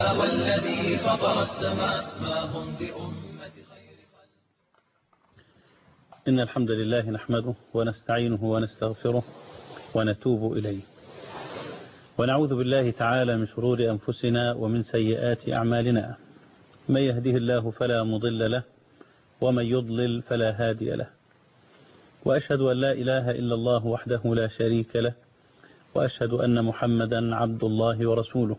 والذي فطر السماء ما هم بأمة خير إن الحمد لله نحمده ونستعينه ونستغفره ونتوب إليه ونعوذ بالله تعالى من شرور أنفسنا ومن سيئات أعمالنا من يهده الله فلا مضل له ومن يضلل فلا هادي له وأشهد أن لا إله إلا الله وحده لا شريك له وأشهد أن محمدا عبد الله ورسوله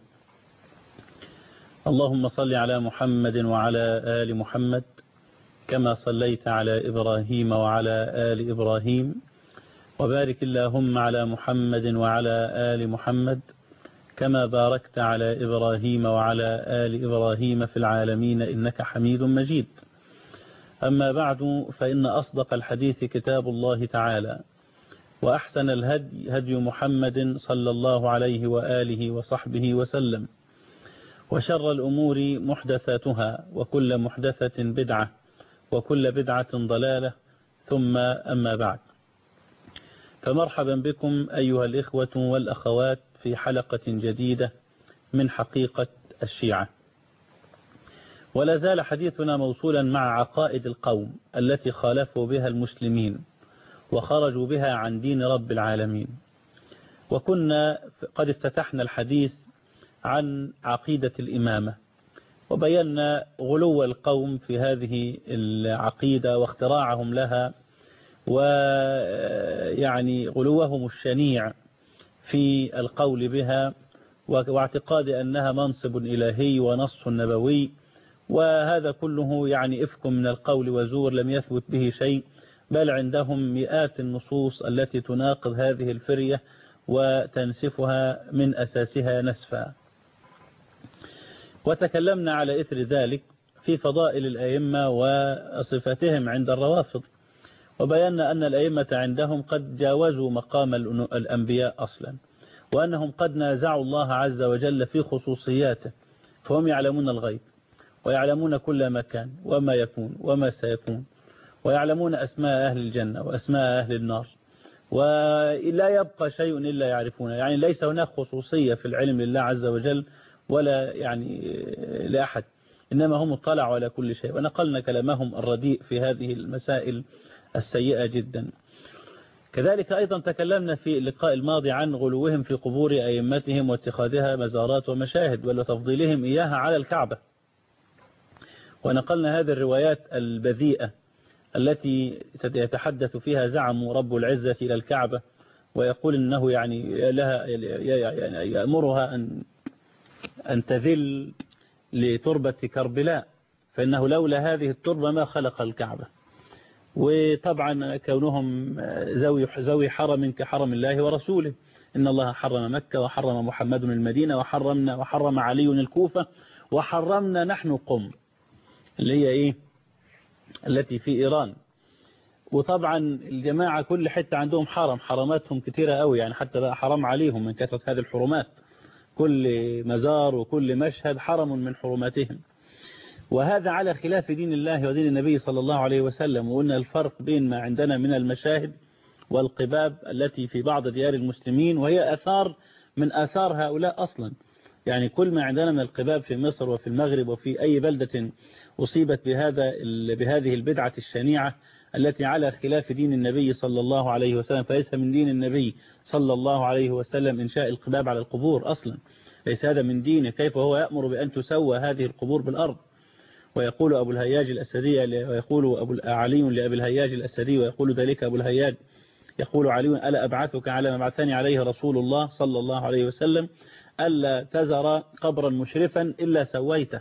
اللهم صل على محمد وعلى آل محمد كما صليت على إبراهيم وعلى آل إبراهيم وبارك اللهم على محمد وعلى آل محمد كما باركت على إبراهيم وعلى آل إبراهيم في العالمين إنك حميد مجيد أما بعد فإن أصدق الحديث كتاب الله تعالى وأحسن الهدي هدي محمد صلى الله عليه وآله وصحبه وسلم وشر الأمور محدثاتها وكل محدثة بدعة وكل بدعة ضلالة ثم أما بعد فمرحبا بكم أيها الإخوة والأخوات في حلقة جديدة من حقيقة الشيعة ولا زال حديثنا موصولا مع عقائد القوم التي خالفوا بها المسلمين وخرجوا بها عن دين رب العالمين وكنا قد افتتحنا الحديث عن عقيدة الإمامة وبينا غلو القوم في هذه العقيدة واختراعهم لها ويعني غلوهم الشنيع في القول بها واعتقاد أنها منصب إلهي ونص نبوي وهذا كله يعني إفك من القول وزور لم يثبت به شيء بل عندهم مئات النصوص التي تناقض هذه الفرية وتنسفها من أساسها نسفا وتكلمنا على إثر ذلك في فضائل الأئمة وصفتهم عند الروافض وبينا أن الأئمة عندهم قد جاوزوا مقام الأنبياء أصلا وأنهم قد نازعوا الله عز وجل في خصوصياته فهم يعلمون الغيب ويعلمون كل مكان وما يكون وما سيكون ويعلمون أسماء أهل الجنة وأسماء أهل النار ولا يبقى شيء إلا يعرفونه يعني ليس هناك خصوصية في العلم لله عز وجل ولا يعني لأحد إنما هم اطلعوا على كل شيء ونقلنا كلامهم الرديء في هذه المسائل السيئة جدا كذلك أيضا تكلمنا في اللقاء الماضي عن غلوهم في قبور أئمتهم واتخاذها مزارات ومشاهد ولتفضيلهم إياها على الكعبة ونقلنا هذه الروايات البذيئة التي يتحدث فيها زعم رب العزة إلى الكعبة ويقول إنه يعني لها يعني يأمرها أن أن تذل لتربة كربلاء فإنه لولا هذه التربة ما خلق الكعبة وطبعا كونهم ذوي ذوي حرم كحرم الله ورسوله إن الله حرم مكة وحرم محمد المدينة وحرمنا وحرم علي الكوفة وحرمنا نحن قم اللي هي إيه التي في إيران وطبعا الجماعة كل حتة عندهم حرم حرماتهم كتيرة قوي يعني حتى بقى حرام عليهم من كثرة هذه الحرمات كل مزار وكل مشهد حرم من حرماتهم وهذا على خلاف دين الله ودين النبي صلى الله عليه وسلم وقلنا الفرق بين ما عندنا من المشاهد والقباب التي في بعض ديار المسلمين وهي أثار من آثار هؤلاء أصلا يعني كل ما عندنا من القباب في مصر وفي المغرب وفي أي بلدة أصيبت بهذا بهذه البدعة الشنيعة التي على خلاف دين النبي صلى الله عليه وسلم فليس من دين النبي صلى الله عليه وسلم إنشاء القباب على القبور أصلا ليس هذا من دينه كيف هو يأمر بأن تسوى هذه القبور بالأرض ويقول أبو الهياج الأسدي ويقول أبو علي لأبي الهياج الأسدي ويقول ذلك أبو الهياج يقول علي ألا أبعثك على ما بعثني عليه رسول الله صلى الله عليه وسلم ألا تزر قبرا مشرفا إلا سويته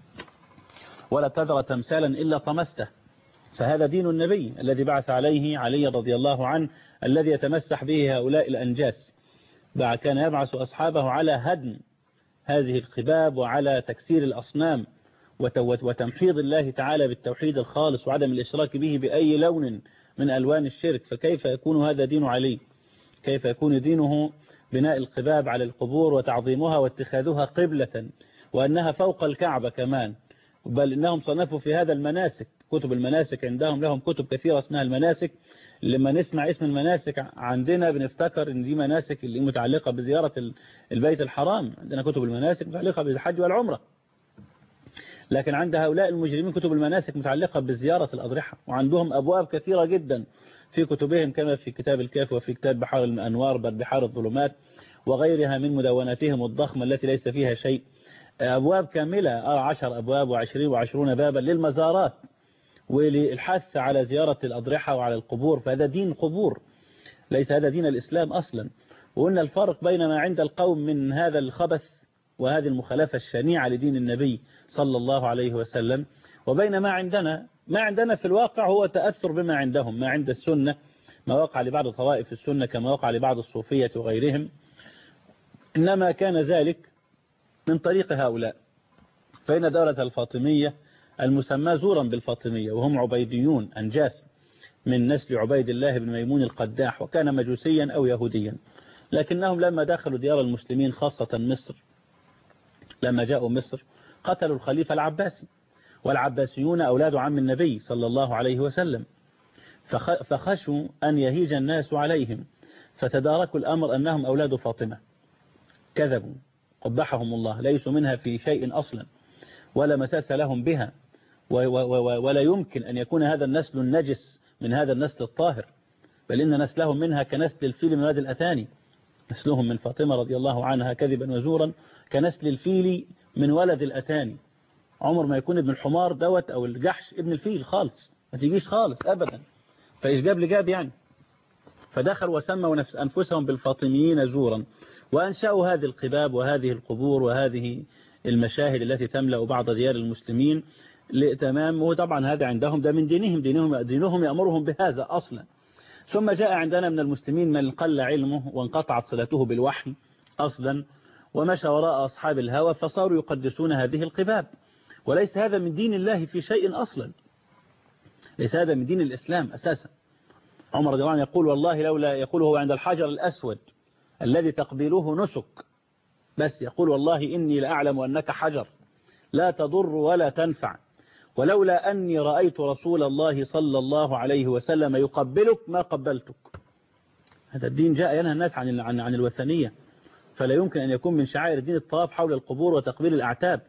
ولا تذر تمثالا إلا طمسته فهذا دين النبي الذي بعث عليه علي رضي الله عنه الذي يتمسح به هؤلاء الأنجاس كان يبعث أصحابه على هدم هذه القباب وعلى تكسير الأصنام وتمحيض الله تعالى بالتوحيد الخالص وعدم الإشراك به بأي لون من ألوان الشرك فكيف يكون هذا دين علي كيف يكون دينه بناء القباب على القبور وتعظيمها واتخاذها قبلة وأنها فوق الكعبة كمان بل إنهم صنفوا في هذا المناسك كتب المناسك عندهم لهم كتب كثيرة اسمها المناسك لما نسمع اسم المناسك عندنا بنفتكر ان دي مناسك اللي متعلقة بزيارة البيت الحرام عندنا كتب المناسك متعلقة بالحج والعمرة لكن عند هؤلاء المجرمين كتب المناسك متعلقة بزيارة الأضرحة وعندهم أبواب كثيرة جدا في كتبهم كما في كتاب الكاف وفي كتاب بحار الأنوار بل بحار الظلمات وغيرها من مدوناتهم الضخمة التي ليس فيها شيء أبواب كاملة عشر أبواب وعشرين وعشرون بابا للمزارات وللحث على زيارة الأضرحة وعلى القبور فهذا دين قبور ليس هذا دين الإسلام أصلا وقلنا الفرق بين ما عند القوم من هذا الخبث وهذه المخالفة الشنيعة لدين النبي صلى الله عليه وسلم وبين ما عندنا ما عندنا في الواقع هو تأثر بما عندهم ما عند السنة ما وقع لبعض طوائف السنة كما وقع لبعض الصوفية وغيرهم إنما كان ذلك من طريق هؤلاء فإن دولة الفاطمية المسمى زورا بالفاطمية وهم عبيديون أنجاس من نسل عبيد الله بن ميمون القداح وكان مجوسيا أو يهوديا لكنهم لما دخلوا ديار المسلمين خاصة مصر لما جاءوا مصر قتلوا الخليفة العباسي والعباسيون أولاد عم النبي صلى الله عليه وسلم فخشوا أن يهيج الناس عليهم فتداركوا الأمر أنهم أولاد فاطمة كذبوا قبحهم الله ليسوا منها في شيء أصلا ولا مساس لهم بها ولا يمكن أن يكون هذا النسل النجس من هذا النسل الطاهر بل إن نسلهم منها كنسل الفيل من وادي الأتاني نسلهم من فاطمة رضي الله عنها كذبا وزورا كنسل الفيل من ولد الأتاني عمر ما يكون ابن الحمار دوت أو الجحش ابن الفيل خالص ما تيجيش خالص أبدا فإيش جاب لجاب يعني فدخلوا وسموا نفس أنفسهم بالفاطميين زورا وأنشأوا هذه القباب وهذه القبور وهذه المشاهد التي تملأ بعض ديار المسلمين تمام وطبعا هذا عندهم ده من دينهم دينهم, دينهم يأمرهم بهذا أصلا ثم جاء عندنا من المسلمين من قل علمه وانقطعت صلته بالوحي أصلا ومشى وراء أصحاب الهوى فصاروا يقدسون هذه القباب وليس هذا من دين الله في شيء أصلا ليس هذا من دين الإسلام أساسا عمر رضي الله عنه يقول والله لولا يقول هو عند الحجر الأسود الذي تقبيله نسك بس يقول والله إني لأعلم أنك حجر لا تضر ولا تنفع ولولا أني رأيت رسول الله صلى الله عليه وسلم يقبلك ما قبلتك هذا الدين جاء ينهى الناس عن عن عن الوثنية فلا يمكن أن يكون من شعائر الدين الطواف حول القبور وتقبيل الأعتاب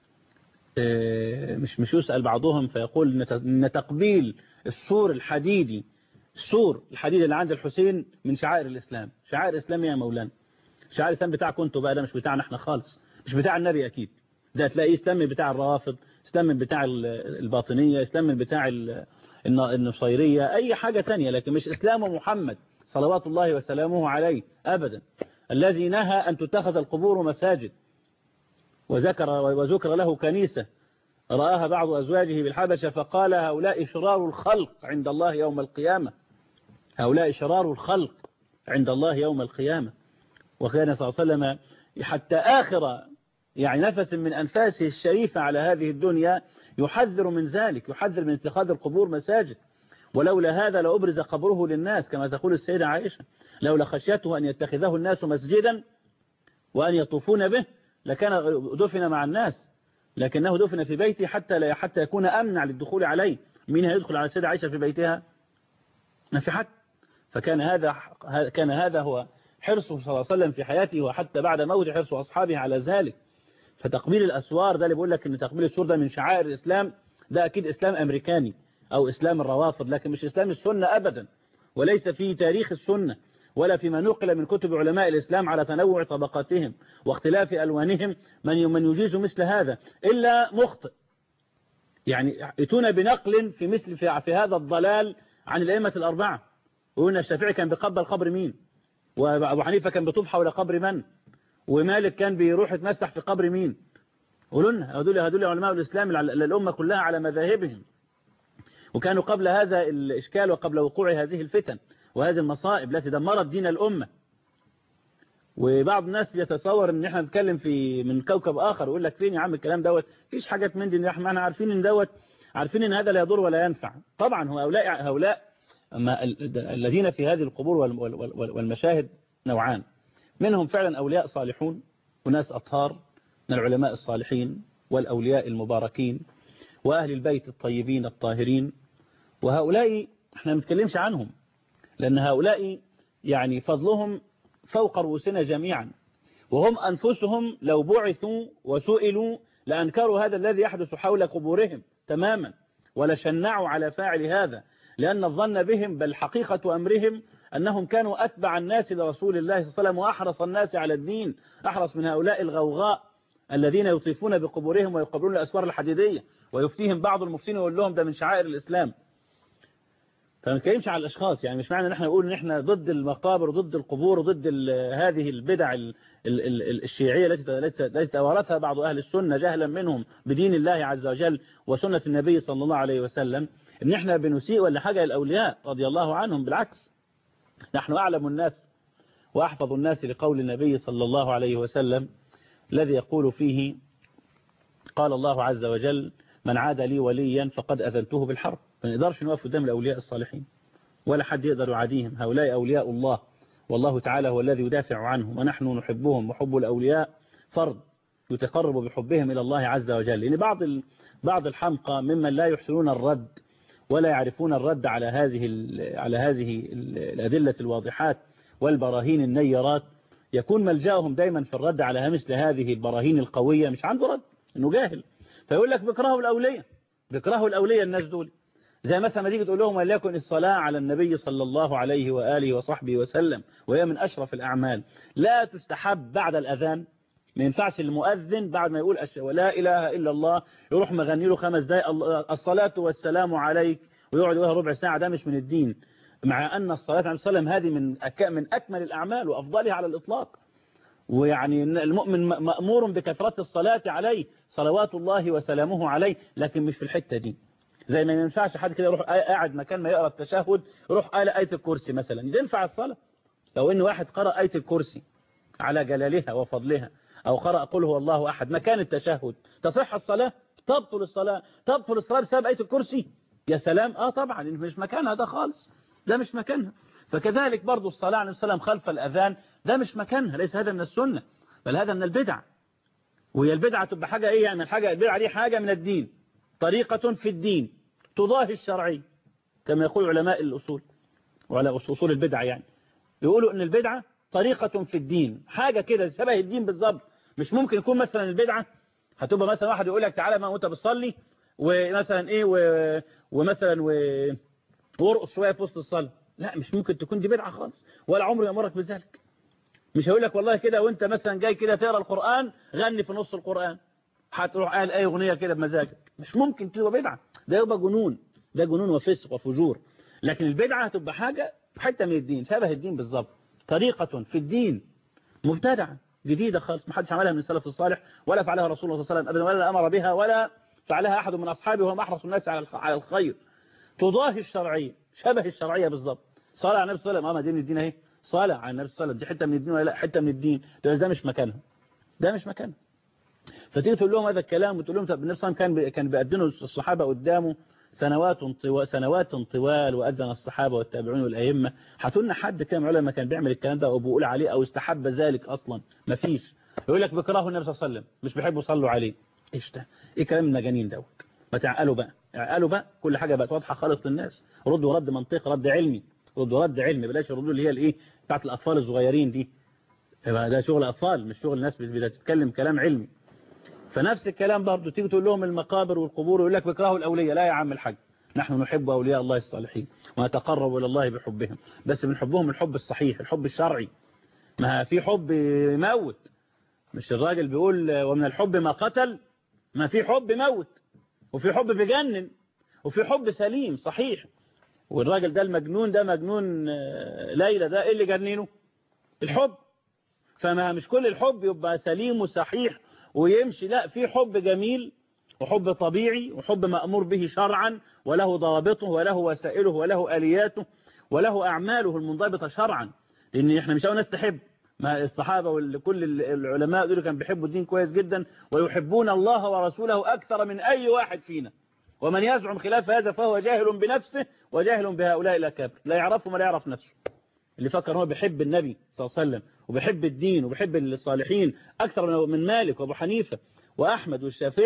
مش مش يسأل بعضهم فيقول إن تقبيل السور الحديدي السور الحديدي اللي عند الحسين من شعائر الإسلام شعائر إسلام يا مولانا شعائر الإسلام بتاعكم انتوا بقى ده مش بتاعنا احنا خالص مش بتاع النبي أكيد ده تلاقيه إسلام بتاع الروافض إسلام بتاع الباطنية إسلام بتاع النصيرية أي حاجة تانية لكن مش إسلام محمد صلوات الله وسلامه عليه أبدا الذي نهى أن تتخذ القبور مساجد وذكر وذكر له كنيسة رآها بعض أزواجه بالحبشة فقال هؤلاء شرار الخلق عند الله يوم القيامة هؤلاء شرار الخلق عند الله يوم القيامة وكان صلى الله عليه وسلم حتى آخر يعني نفس من أنفاسه الشريفة على هذه الدنيا يحذر من ذلك يحذر من اتخاذ القبور مساجد ولولا هذا لأبرز قبره للناس كما تقول السيدة عائشة لولا خشيته أن يتخذه الناس مسجدا وأن يطوفون به لكان دفن مع الناس لكنه دفن في بيته حتى لا حتى يكون أمنع للدخول عليه مين هيدخل على السيدة عائشة في بيتها ما في حد فكان هذا كان هذا هو حرصه صلى الله عليه وسلم في حياته وحتى بعد موت حرص أصحابه على ذلك فتقبيل الأسوار ده اللي بيقول لك ان تقبيل السور ده من شعائر الإسلام ده أكيد إسلام أمريكاني أو إسلام الروافض لكن مش إسلام السنة أبدا وليس في تاريخ السنة ولا فيما نقل من كتب علماء الإسلام على تنوع طبقاتهم واختلاف ألوانهم من من يجيز مثل هذا إلا مخطئ يعني يأتون بنقل في مثل في, في هذا الضلال عن الأئمة الأربعة وقلنا الشافعي كان بيقبل قبر مين وأبو حنيفة كان بيطوف حول قبر من ومالك كان بيروح يتمسح في قبر مين قولوا لنا هذول هذول علماء الإسلام الأمة كلها على مذاهبهم وكانوا قبل هذا الإشكال وقبل وقوع هذه الفتن وهذه المصائب التي دمرت دين الأمة وبعض الناس يتصور ان احنا نتكلم في من كوكب آخر ويقول لك فين يا عم الكلام دوت فيش حاجات من دي احنا عارفين ان دوت عارفين ان هذا لا يضر ولا ينفع طبعا هو هؤلاء هؤلاء الذين في هذه القبور والمشاهد نوعان منهم فعلا أولياء صالحون وناس أطهار من العلماء الصالحين والأولياء المباركين وأهل البيت الطيبين الطاهرين وهؤلاء احنا ما بنتكلمش عنهم لأن هؤلاء يعني فضلهم فوق رؤوسنا جميعا وهم أنفسهم لو بعثوا وسئلوا لأنكروا هذا الذي يحدث حول قبورهم تماما ولشنعوا على فاعل هذا لأن الظن بهم بل حقيقة أمرهم أنهم كانوا أتبع الناس لرسول الله صلى الله عليه وسلم وأحرص الناس على الدين أحرص من هؤلاء الغوغاء الذين يطيفون بقبورهم ويقبلون الأسوار الحديدية ويفتيهم بعض المفتين ويقول لهم ده من شعائر الإسلام فما نتكلمش على الأشخاص يعني مش معنى ان احنا نقول ان احنا ضد المقابر وضد القبور وضد هذه البدع ال ال ال الشيعية التي التي توارثها بعض أهل السنة جهلا منهم بدين الله عز وجل وسنة النبي صلى الله عليه وسلم ان احنا بنسيء ولا حاجة الأولياء رضي الله عنهم بالعكس نحن أعلم الناس وأحفظ الناس لقول النبي صلى الله عليه وسلم الذي يقول فيه قال الله عز وجل من عاد لي وليا فقد أذنته بالحرب ما نقدرش نوقف قدام الأولياء الصالحين ولا حد يقدر يعاديهم هؤلاء أولياء الله والله تعالى هو الذي يدافع عنهم ونحن نحبهم وحب الأولياء فرض يتقرب بحبهم إلى الله عز وجل لأن بعض بعض الحمقى ممن لا يحسنون الرد ولا يعرفون الرد على هذه على هذه الأدلة الواضحات والبراهين النيرات يكون ملجأهم دايما في الرد على مثل هذه البراهين القوية مش عنده رد انه جاهل فيقول لك بيكرهوا الأولية بيكرهوا الأولية الناس دول زي مثلا ما تيجي تقول لهم وليكن الصلاة على النبي صلى الله عليه وآله وصحبه وسلم وهي من أشرف الأعمال لا تستحب بعد الأذان ما ينفعش المؤذن بعد ما يقول ولا إله إلا الله يروح مغني له خمس دقائق الصلاة والسلام عليك ويقعد يقولها ربع ساعة ده مش من الدين مع أن الصلاة عليه وسلم هذه من من أكمل الأعمال وأفضلها على الإطلاق ويعني المؤمن مأمور بكثرة الصلاة عليه صلوات الله وسلامه عليه لكن مش في الحتة دي زي ما ينفعش حد كده يروح قاعد مكان ما يقرأ التشهد يروح قال آية الكرسي مثلا ينفع الصلاة لو إن واحد قرأ آية الكرسي على جلالها وفضلها أو قرأ قل هو الله أحد مكان التشهد تصح الصلاة تبطل الصلاة تبطل الصلاة بسبب آية الكرسي يا سلام آه طبعا مش مكانها ده خالص ده مش مكانها فكذلك برضو الصلاة عليه السلام خلف الأذان ده مش مكانها ليس هذا من السنة بل هذا من البدع وهي البدعة تبقى حاجة إيه يعني الحاجة البدعة دي حاجة من الدين طريقة في الدين تضاهي الشرعي كما يقول علماء الأصول وعلى أصول البدع يعني يقولوا أن البدعة طريقة في الدين حاجة كده شبه الدين بالظبط مش ممكن يكون مثلا البدعة هتبقى مثلا واحد يقول لك تعالى ما وانت بتصلي ومثلا ايه و... ومثلا و... وارقص شويه في وسط الصلاه لا مش ممكن تكون دي بدعه خالص ولا عمره يامرك بذلك مش هقول لك والله كده وانت مثلا جاي كده تقرا القران غني في نص القران هتروح قال اي اغنيه كده بمزاجك مش ممكن تبقى بدعه ده يبقى جنون ده جنون وفسق وفجور لكن البدعه هتبقى حاجه حته من الدين شبه الدين بالظبط طريقه في الدين مبتدعه جديده خالص ما حدش عملها من السلف الصالح ولا فعلها رسول الله صلى الله عليه وسلم ابدا ولا امر بها ولا فعلها احد من اصحابه وهم احرص الناس على على الخير تضاهي الشرعيه شبه الشرعيه بالظبط صلاه على النبي صلى الله عليه وسلم اه دي من الدين اهي صلاه على النبي صلى الله عليه وسلم دي حته من الدين ولا لا حته من الدين ده ده مش مكانها ده مش مكانها فتيجي تقول لهم هذا الكلام وتقول لهم طب النبي صلى الله عليه وسلم كان كان بيأذنوا الصحابه قدامه سنوات طوال سنوات طوال وأذن الصحابة والتابعون والأئمة هاتوا حد كان علماء كان بيعمل الكلام ده أو بيقول عليه أو استحب ذلك أصلا ما فيش يقول لك بيكرهوا النبي صلى الله عليه وسلم مش بيحبوا يصلوا عليه ايش ده ايه كلام المجانين دوت ما تعقلوا بقى اعقلوا بقى كل حاجة بقت واضحة خالص للناس ردوا رد منطقي رد علمي ردوا رد علمي بلاش ردوا اللي هي الايه بتاعت الاطفال الصغيرين دي ده شغل اطفال مش شغل ناس بتتكلم كلام علمي فنفس الكلام برضه تيجي تقول لهم المقابر والقبور ويقول لك بيكرهوا الاولياء لا يا عم الحاج نحن نحب أولياء الله الصالحين ونتقرب إلى الله بحبهم بس بنحبهم الحب الصحيح الحب الشرعي ما في حب يموت مش الراجل بيقول ومن الحب ما قتل ما في حب يموت وفي حب بيجنن وفي حب سليم صحيح والراجل ده المجنون ده مجنون ليلى ده ايه اللي جننه الحب فما مش كل الحب يبقى سليم وصحيح ويمشي لا في حب جميل وحب طبيعي وحب مأمور به شرعا وله ضوابطه وله وسائله وله آلياته وله أعماله المنضبطة شرعا لأن احنا مش ناس تحب ما الصحابة وكل العلماء دول كانوا بيحبوا الدين كويس جدا ويحبون الله ورسوله أكثر من أي واحد فينا ومن يزعم خلاف هذا فهو جاهل بنفسه وجاهل بهؤلاء الأكابر لا يعرفهم ولا يعرف نفسه اللي فكر هو بيحب النبي صلى الله عليه وسلم وبيحب الدين وبيحب الصالحين أكثر من مالك وابو حنيفة وأحمد والشافعي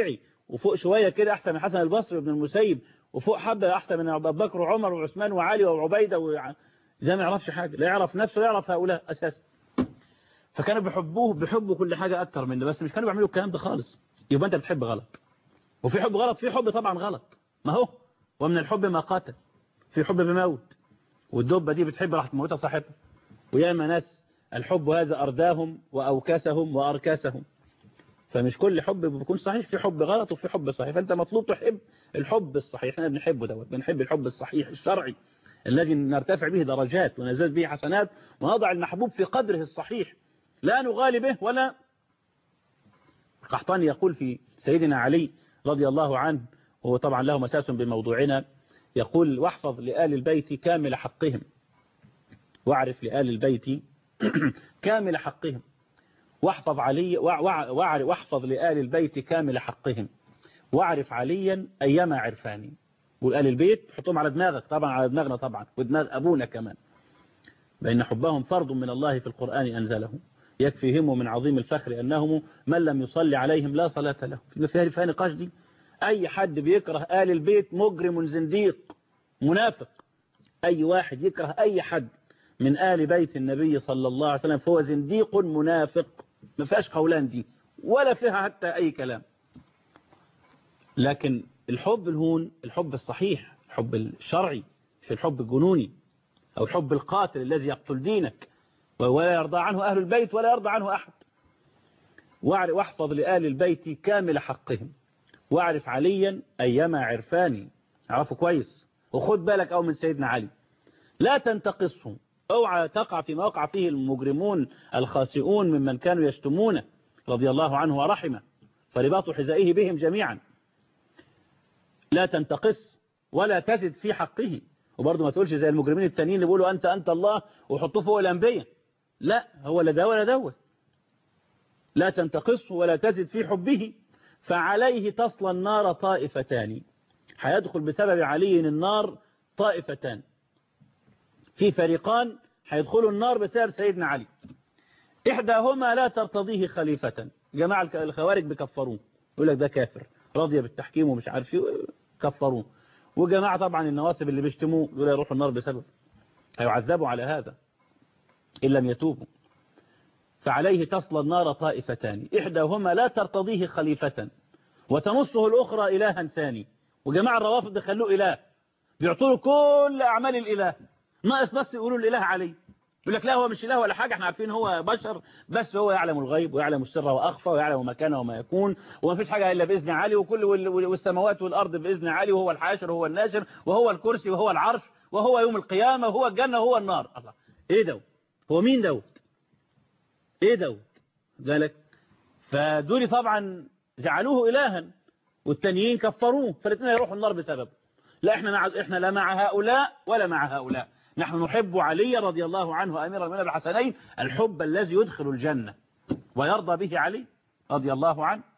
وفوق شوية كده أحسن من حسن البصري وابن المسيب وفوق حبة أحسن من أبو بكر وعمر وعثمان وعلي وعبيدة وع... ده ما يعرفش حاجة لا يعرف نفسه لا يعرف هؤلاء أساسا فكانوا بيحبوه بيحبوا كل حاجة أكتر منه بس مش كانوا بيعملوا الكلام ده خالص يبقى أنت بتحب غلط وفي حب غلط في حب طبعا غلط ما هو ومن الحب ما قاتل في حب بموت والدبة دي بتحب راح تموتها صاحبها وياما ناس الحب هذا أرداهم وأوكاسهم وأركاسهم فمش كل حب بيكون صحيح في حب غلط وفي حب صحيح فأنت مطلوب تحب الحب الصحيح احنا بنحبه دوت بنحب الحب الصحيح الشرعي الذي نرتفع به درجات ونزداد به حسنات ونضع المحبوب في قدره الصحيح لا نغالي به ولا قحطاني يقول في سيدنا علي رضي الله عنه وهو طبعا له مساس بموضوعنا يقول واحفظ لآل البيت كامل حقهم واعرف لآل البيت كامل حقهم واحفظ علي واحفظ لآل البيت كامل حقهم واعرف عليا أيما عرفاني والآل البيت حطهم على دماغك طبعا على دماغنا طبعا ودماغ أبونا كمان بأن حبهم فرض من الله في القرآن أنزله يكفيهم من عظيم الفخر أنهم من لم يصلي عليهم لا صلاة له في فيها نقاش دي أي حد بيكره آل البيت مجرم زنديق منافق أي واحد يكره أي حد من آل بيت النبي صلى الله عليه وسلم فهو زنديق منافق ما فيهاش قولان دي ولا فيها حتى أي كلام لكن الحب الهون الحب الصحيح الحب الشرعي في الحب الجنوني أو الحب القاتل الذي يقتل دينك ولا يرضى عنه أهل البيت ولا يرضى عنه أحد واحفظ لآل البيت كامل حقهم واعرف عليا أيما عرفاني عرفوا كويس وخد بالك أو من سيدنا علي لا تنتقصهم اوعى تقع في موقع فيه المجرمون الخاسئون ممن كانوا يشتمونه رضي الله عنه ورحمه فرباط حذائه بهم جميعا لا تنتقص ولا تزد في حقه وبرضه ما تقولش زي المجرمين التانيين اللي بيقولوا أنت أنت الله وحطوه فوق الأنبياء لا هو لا ده ولا دوت لا تنتقصه ولا تزد في حبه فعليه تصل النار طائفتان هيدخل بسبب علي النار طائفتان في فريقان هيدخلوا النار بسبب سيدنا علي إحداهما لا ترتضيه خليفة جماعة الخوارج بكفروه يقول لك ده كافر راضية بالتحكيم ومش عارف كفروه وجماعة طبعا النواسب اللي بيشتموه دول يروحوا النار بسبب هيعذبوا على هذا إن لم يتوبوا فعليه تصل النار طائفتان إحداهما لا ترتضيه خليفة وتنصه الأخرى إلها ثاني وجماعة الروافض دخلوه إله بيعطوا له كل أعمال الإله ناقص بس يقولوا الإله عليه يقول لك لا هو مش إله ولا حاجة احنا عارفين هو بشر بس هو يعلم الغيب ويعلم السر وأخفى ويعلم مكانه وما يكون وما فيش حاجة إلا بإذن علي وكل والسماوات والأرض بإذن علي وهو الحاشر وهو الناشر وهو الكرسي وهو العرش وهو يوم القيامة وهو الجنة وهو النار الله إيه دوت هو مين دوت إيه دوت ذلك فدول طبعا جعلوه إلها والتانيين كفروه فالاثنين يروحوا النار بسبب لا احنا مع احنا لا مع هؤلاء ولا مع هؤلاء نحن نحب علي رضي الله عنه أمير المؤمنين الحسنين الحب الذي يدخل الجنة ويرضى به علي رضي الله عنه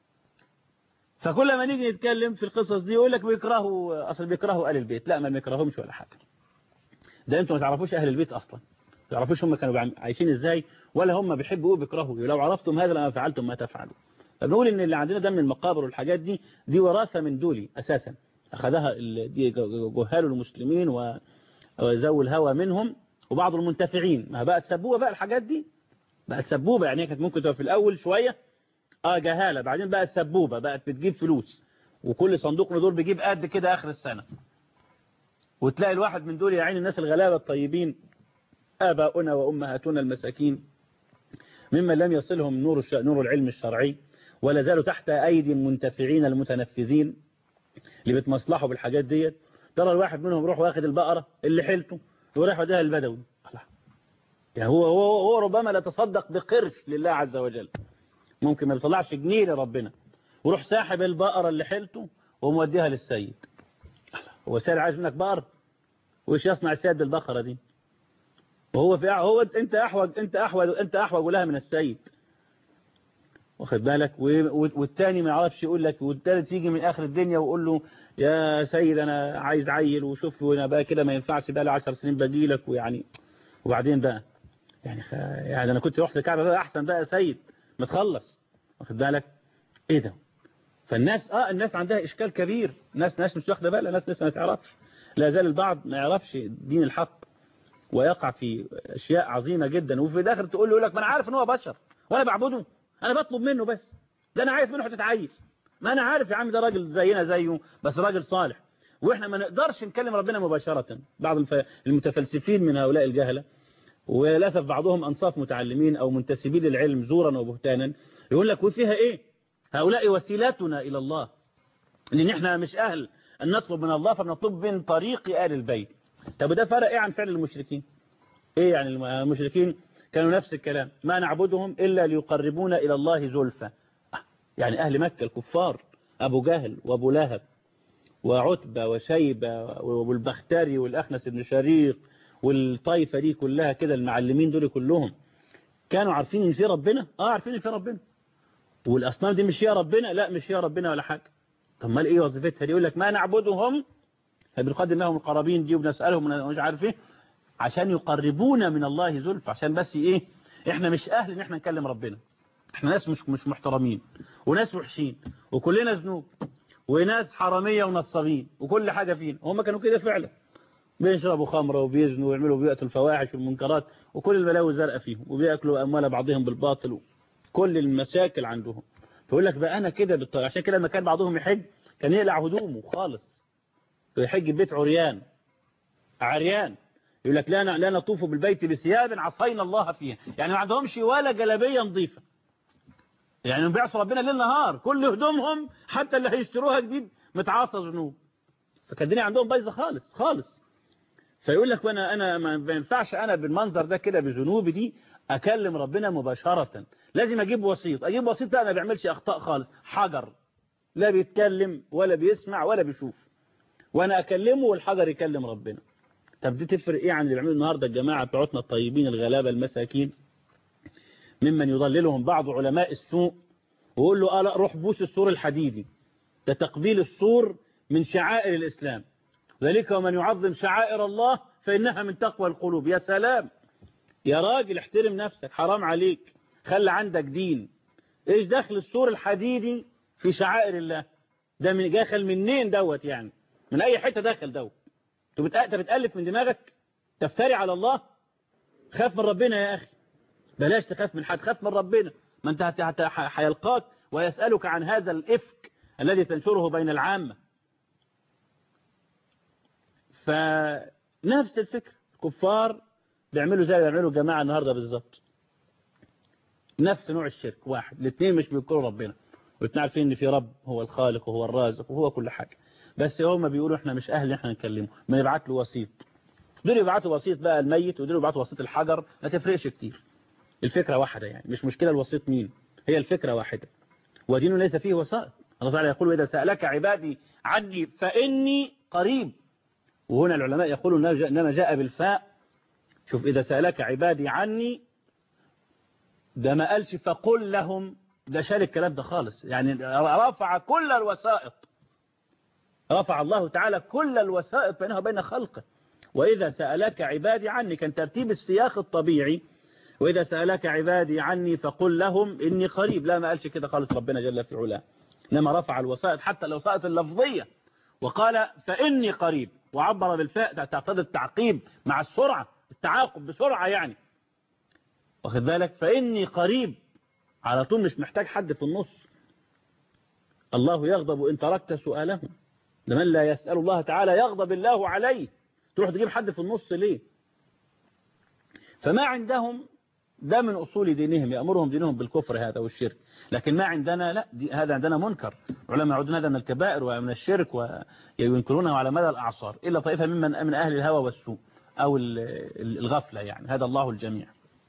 فكل ما نيجي نتكلم في القصص دي يقول لك بيكرهوا أصل بيكرهوا أهل البيت لا ما بيكرههمش ولا حاجة ده انتم ما تعرفوش أهل البيت أصلا ما تعرفوش هم كانوا عايشين ازاي ولا هم بيحبوا بيكرهوا لو عرفتم هذا لما فعلتم ما تفعلوا فبنقول ان اللي عندنا ده من المقابر والحاجات دي دي وراثة من دولي أساسا أخذها دي جهال المسلمين وذوي الهوى منهم وبعض المنتفعين ما بقت سبوبة بقى الحاجات دي بقت سبوبة يعني كانت ممكن تبقى في الأول شوية اه جهالة بعدين بقت سبوبة بقت بتجيب فلوس وكل صندوق من دول بيجيب قد كده آخر السنة وتلاقي الواحد من دول يا عين الناس الغلابة الطيبين آباؤنا وأمهاتنا المساكين ممن لم يصلهم نور الش... نور العلم الشرعي ولا زالوا تحت أيدي المنتفعين المتنفذين اللي بتمصلحوا بالحاجات ديت ترى الواحد منهم يروح واخد البقرة اللي حيلته وراح وديها البدوي يعني هو, هو, هو ربما لا تصدق بقرش لله عز وجل ممكن ما بيطلعش جنيه لربنا وروح ساحب البقرة اللي حيلته وموديها للسيد هو سيد عايز منك بقر وإيش يصنع السيد بالبقرة دي وهو في هو انت احوج انت احوج انت احوج لها من السيد واخد بالك والتاني ما يعرفش يقول لك والتالت يجي من اخر الدنيا ويقول له يا سيد انا عايز عيل وشوف له انا بقى كده ما ينفعش بقى لي 10 سنين باجي لك ويعني وبعدين بقى يعني خ... يعني انا كنت رحت الكعبه بقى احسن بقى يا سيد ما تخلص واخد بالك ايه ده فالناس اه الناس عندها اشكال كبير ناس ناس مش واخده بالها ناس لسه ما تعرفش لا زال البعض ما يعرفش دين الحق ويقع في اشياء عظيمه جدا وفي الاخر تقول له يقول لك ما انا عارف ان هو بشر وانا بعبده انا بطلب منه بس ده انا عايز منه حته عيل ما انا عارف يا عم ده راجل زينا زيه بس راجل صالح واحنا ما نقدرش نكلم ربنا مباشره بعض الف- المتفلسفين من هؤلاء الجهله وللاسف بعضهم انصاف متعلمين او منتسبين للعلم زورا وبهتانا يقول لك وفيها ايه هؤلاء وسيلتنا الى الله لان احنا مش اهل ان نطلب من الله فبنطلب من طريق ال البيت طب ده فرق ايه عن فعل المشركين ايه يعني الم- المشركين كانوا نفس الكلام ما نعبدهم الا ليقربونا الى الله زلفى آه، يعني اهل مكه الكفار ابو جهل وابو لهب وعتبة وشيبة والبختري والأخنس بن شريق والطائفة دي كلها كده المعلمين دول كلهم كانوا عارفين ان في ربنا اه عارفين ان في ربنا والاصنام دي مش هي ربنا لا مش هي ربنا ولا حاجه طب امال ايه وظيفتها دي يقول لك ما نعبدهم بنقدم لهم القرابين دي وبنسالهم مش عارف ايه عشان يقربونا من الله زلفى عشان بس ايه احنا مش اهل ان احنا نكلم ربنا احنا ناس مش مش محترمين وناس وحشين وكلنا ذنوب وناس حراميه ونصابين وكل حاجه فينا هم كانوا كده فعلا بيشربوا خمره وبيزنوا ويعملوا بيئة الفواحش والمنكرات وكل البلاوي الزرقاء فيهم وبياكلوا اموال بعضهم بالباطل كل المشاكل عندهم فيقول لك بقى انا كده بالطريقه عشان كده لما كان بعضهم يحج كان يقلع هدومه خالص ويحج بيت عريان عريان يقول لك لا لا نطوف بالبيت بثياب عصينا الله فيها يعني ما عندهمش ولا جلابيه نظيفه يعني بيعصوا ربنا ليل نهار كل هدومهم حتى اللي هيشتروها جديد متعاصى ذنوب فكانت الدنيا عندهم بايظه خالص خالص فيقول لك وانا انا ما ينفعش انا بالمنظر ده كده بذنوبي دي اكلم ربنا مباشره لازم اجيب وسيط اجيب وسيط ده ما بيعملش اخطاء خالص حجر لا بيتكلم ولا بيسمع ولا بيشوف وانا اكلمه والحجر يكلم ربنا طب دي تفرق ايه عن اللي بيعملوا النهارده الجماعه بتوعتنا الطيبين الغلابه المساكين ممن يضللهم بعض علماء السوء ويقول له اه لا روح بوس السور الحديدي ده تقبيل السور من شعائر الاسلام ذلك ومن يعظم شعائر الله فانها من تقوى القلوب يا سلام يا راجل احترم نفسك حرام عليك خلي عندك دين ايش دخل السور الحديدي في شعائر الله ده من داخل منين دوت يعني من اي حته داخل دوت انت بتالف من دماغك تفتري على الله خاف من ربنا يا اخي بلاش تخاف من حد خاف من ربنا ما انت هيلقاك ويسالك عن هذا الافك الذي تنشره بين العامه فنفس الفكره الكفار بيعملوا زي بيعملوا الجماعه النهارده بالظبط نفس نوع الشرك واحد الاثنين مش بيذكروا ربنا والاثنين عارفين ان في رب هو الخالق وهو الرازق وهو كل حاجه بس هم بيقولوا احنا مش اهل احنا نكلمه ما نبعت له وسيط دول يبعتوا وسيط بقى الميت ودول يبعتوا وسيط الحجر ما تفرقش كتير الفكره واحده يعني مش مشكله الوسيط مين هي الفكره واحده ودين ليس فيه وسائط الله تعالى يقول إذا سألك عبادي عني فإني قريب وهنا العلماء يقولون إنما جاء بالفاء شوف إذا سألك عبادي عني ده ما قالش فقل لهم ده شال الكلام ده خالص يعني رفع كل الوسائط رفع الله تعالى كل الوسائط بينه وبين خلقه وإذا سألك عبادي عني كان ترتيب السياق الطبيعي وإذا سألك عبادي عني فقل لهم إني قريب لا ما قالش كده خالص ربنا جل في علاه إنما رفع الوسائط حتى الوسائط اللفظية وقال فإني قريب وعبر بالفاء تعتضد التعقيب مع السرعة التعاقب بسرعة يعني واخد بالك فإني قريب على طول مش محتاج حد في النص الله يغضب إن تركت سؤاله لمن لا يسأل الله تعالى يغضب الله عليه تروح تجيب حد في النص ليه فما عندهم ده من أصول دينهم يأمرهم دينهم بالكفر هذا والشرك لكن ما عندنا لا دي هذا عندنا منكر العلماء يعودون هذا من الكبائر ومن الشرك وينكرونه على مدى الأعصار إلا طائفة ممن من أهل الهوى والسوء أو الغفلة يعني هذا الله الجميع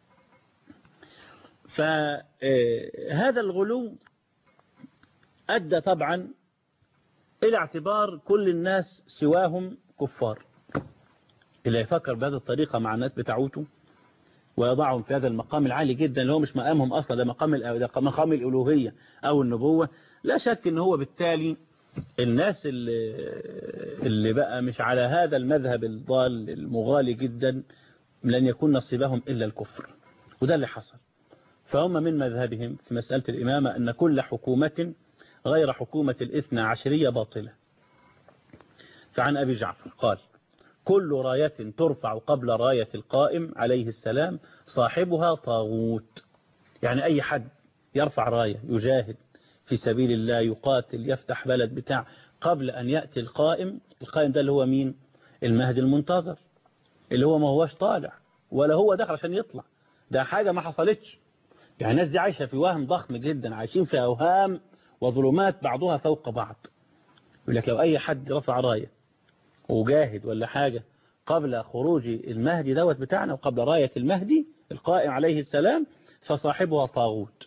فهذا الغلو أدى طبعا إلى اعتبار كل الناس سواهم كفار اللي يفكر بهذه الطريقة مع الناس بتاعوته ويضعهم في هذا المقام العالي جدا اللي هو مش مقامهم أصلا ده مقام ده مقام الألوهية أو النبوة لا شك ان هو بالتالي الناس اللي, اللي بقى مش على هذا المذهب الضال المغالي جدا لن يكون نصيبهم إلا الكفر وده اللي حصل فهم من مذهبهم في مسألة الإمامة أن كل حكومة غير حكومة الاثنى عشرية باطلة فعن أبي جعفر قال كل راية ترفع قبل راية القائم عليه السلام صاحبها طاغوت يعني أي حد يرفع راية يجاهد في سبيل الله يقاتل يفتح بلد بتاع قبل أن يأتي القائم القائم ده اللي هو مين المهدي المنتظر اللي هو ما هوش طالع ولا هو دخل عشان يطلع ده حاجة ما حصلتش يعني الناس دي عايشة في وهم ضخم جدا عايشين في أوهام وظلمات بعضها فوق بعض يقول لك لو أي حد رفع راية وجاهد ولا حاجة قبل خروج المهدي دوت بتاعنا وقبل راية المهدي القائم عليه السلام فصاحبها طاغوت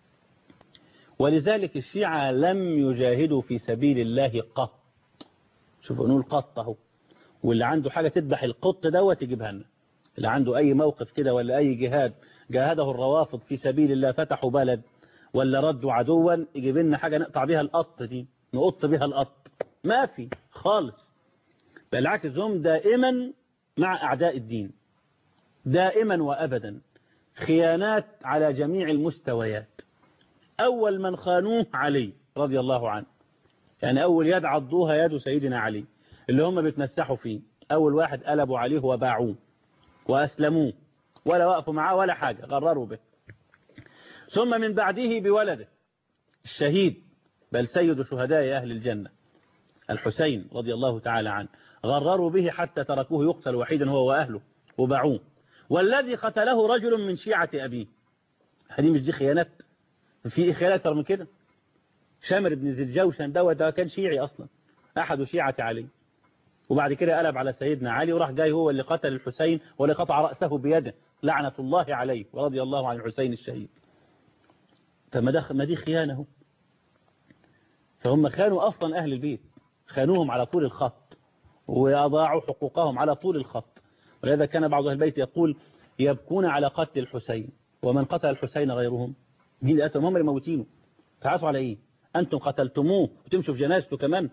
ولذلك الشيعة لم يجاهدوا في سبيل الله قط شوفوا نقول قط اهو واللي عنده حاجة تذبح القط دوت يجيبها لنا اللي عنده أي موقف كده ولا أي جهاد جاهده الروافض في سبيل الله فتحوا بلد ولا ردوا عدوا يجيب لنا حاجة نقطع بيها القط دي نقط بيها القط ما في خالص بالعكس هم دائما مع أعداء الدين دائما وأبدا خيانات على جميع المستويات أول من خانوه علي رضي الله عنه يعني أول يد عضوها يد سيدنا علي اللي هم بيتمسحوا فيه أول واحد قلبوا عليه وباعوه وأسلموه ولا وقفوا معاه ولا حاجة غرروا به ثم من بعده بولده الشهيد بل سيد شهداء أهل الجنة الحسين رضي الله تعالى عنه غرروا به حتى تركوه يقتل وحيدا هو وأهله وباعوه والذي قتله رجل من شيعة أبيه هذه مش دي خيانات في خيانات أكثر من كده شامر بن ذي الجوشن دوت ده كان شيعي أصلا أحد شيعة علي وبعد كده قلب على سيدنا علي وراح جاي هو اللي قتل الحسين واللي قطع رأسه بيده لعنة الله عليه ورضي الله عن الحسين الشهيد فما ده ما دي خيانة فهم خانوا أصلا أهل البيت خانوهم على طول الخط وأضاعوا حقوقهم على طول الخط ولذا كان بعض أهل البيت يقول يبكون على قتل الحسين ومن قتل الحسين غيرهم مين اللي قتلهم هم اللي موتينه تعاسوا على إيه أنتم قتلتموه وتمشوا في جنازته كمان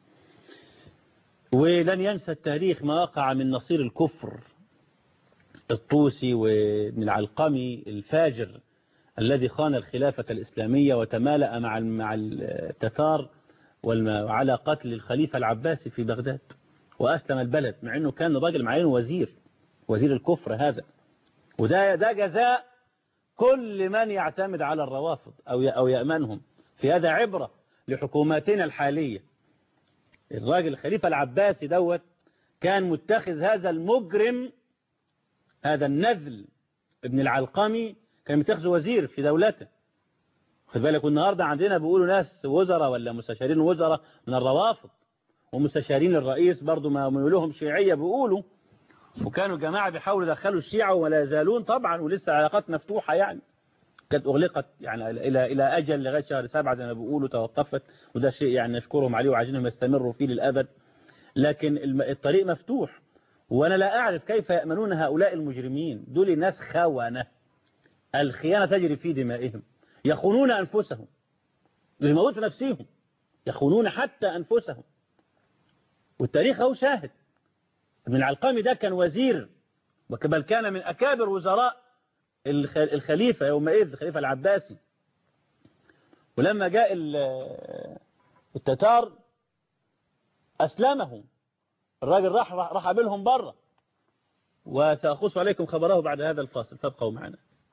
ولن ينسى التاريخ ما وقع من نصير الكفر الطوسي وابن العلقمي الفاجر الذي خان الخلافة الإسلامية وتمالأ مع مع التتار وعلى قتل الخليفة العباسي في بغداد وأسلم البلد مع أنه كان راجل معينه وزير وزير الكفر هذا وده ده جزاء كل من يعتمد على الروافض أو أو يأمنهم في هذا عبرة لحكوماتنا الحالية الراجل الخليفة العباسي دوت كان متخذ هذا المجرم هذا النذل ابن العلقمي كان متخذ وزير في دولته خد بالك النهاردة عندنا بيقولوا ناس وزراء ولا مستشارين وزراء من الروافض ومستشارين الرئيس برضو ما يقولوهم شيعية بيقولوا وكانوا جماعة بيحاولوا يدخلوا الشيعة ولا يزالون طبعا ولسه علاقات مفتوحة يعني كانت أغلقت يعني إلى إلى أجل لغاية شهر سبعة زي ما بيقولوا توقفت وده شيء يعني نشكرهم عليه وعايزينهم يستمروا فيه للأبد لكن الطريق مفتوح وأنا لا أعرف كيف يأمنون هؤلاء المجرمين دول ناس خونة الخيانة تجري في دمائهم يخونون أنفسهم يموتوا نفسهم يخونون حتى أنفسهم والتاريخ هو شاهد ابن العلقمي ده كان وزير بل كان من أكابر وزراء الخليفة يومئذ الخليفة العباسي ولما جاء التتار أسلمهم الراجل راح راح قابلهم بره وسأخص عليكم خبره بعد هذا الفاصل فابقوا معنا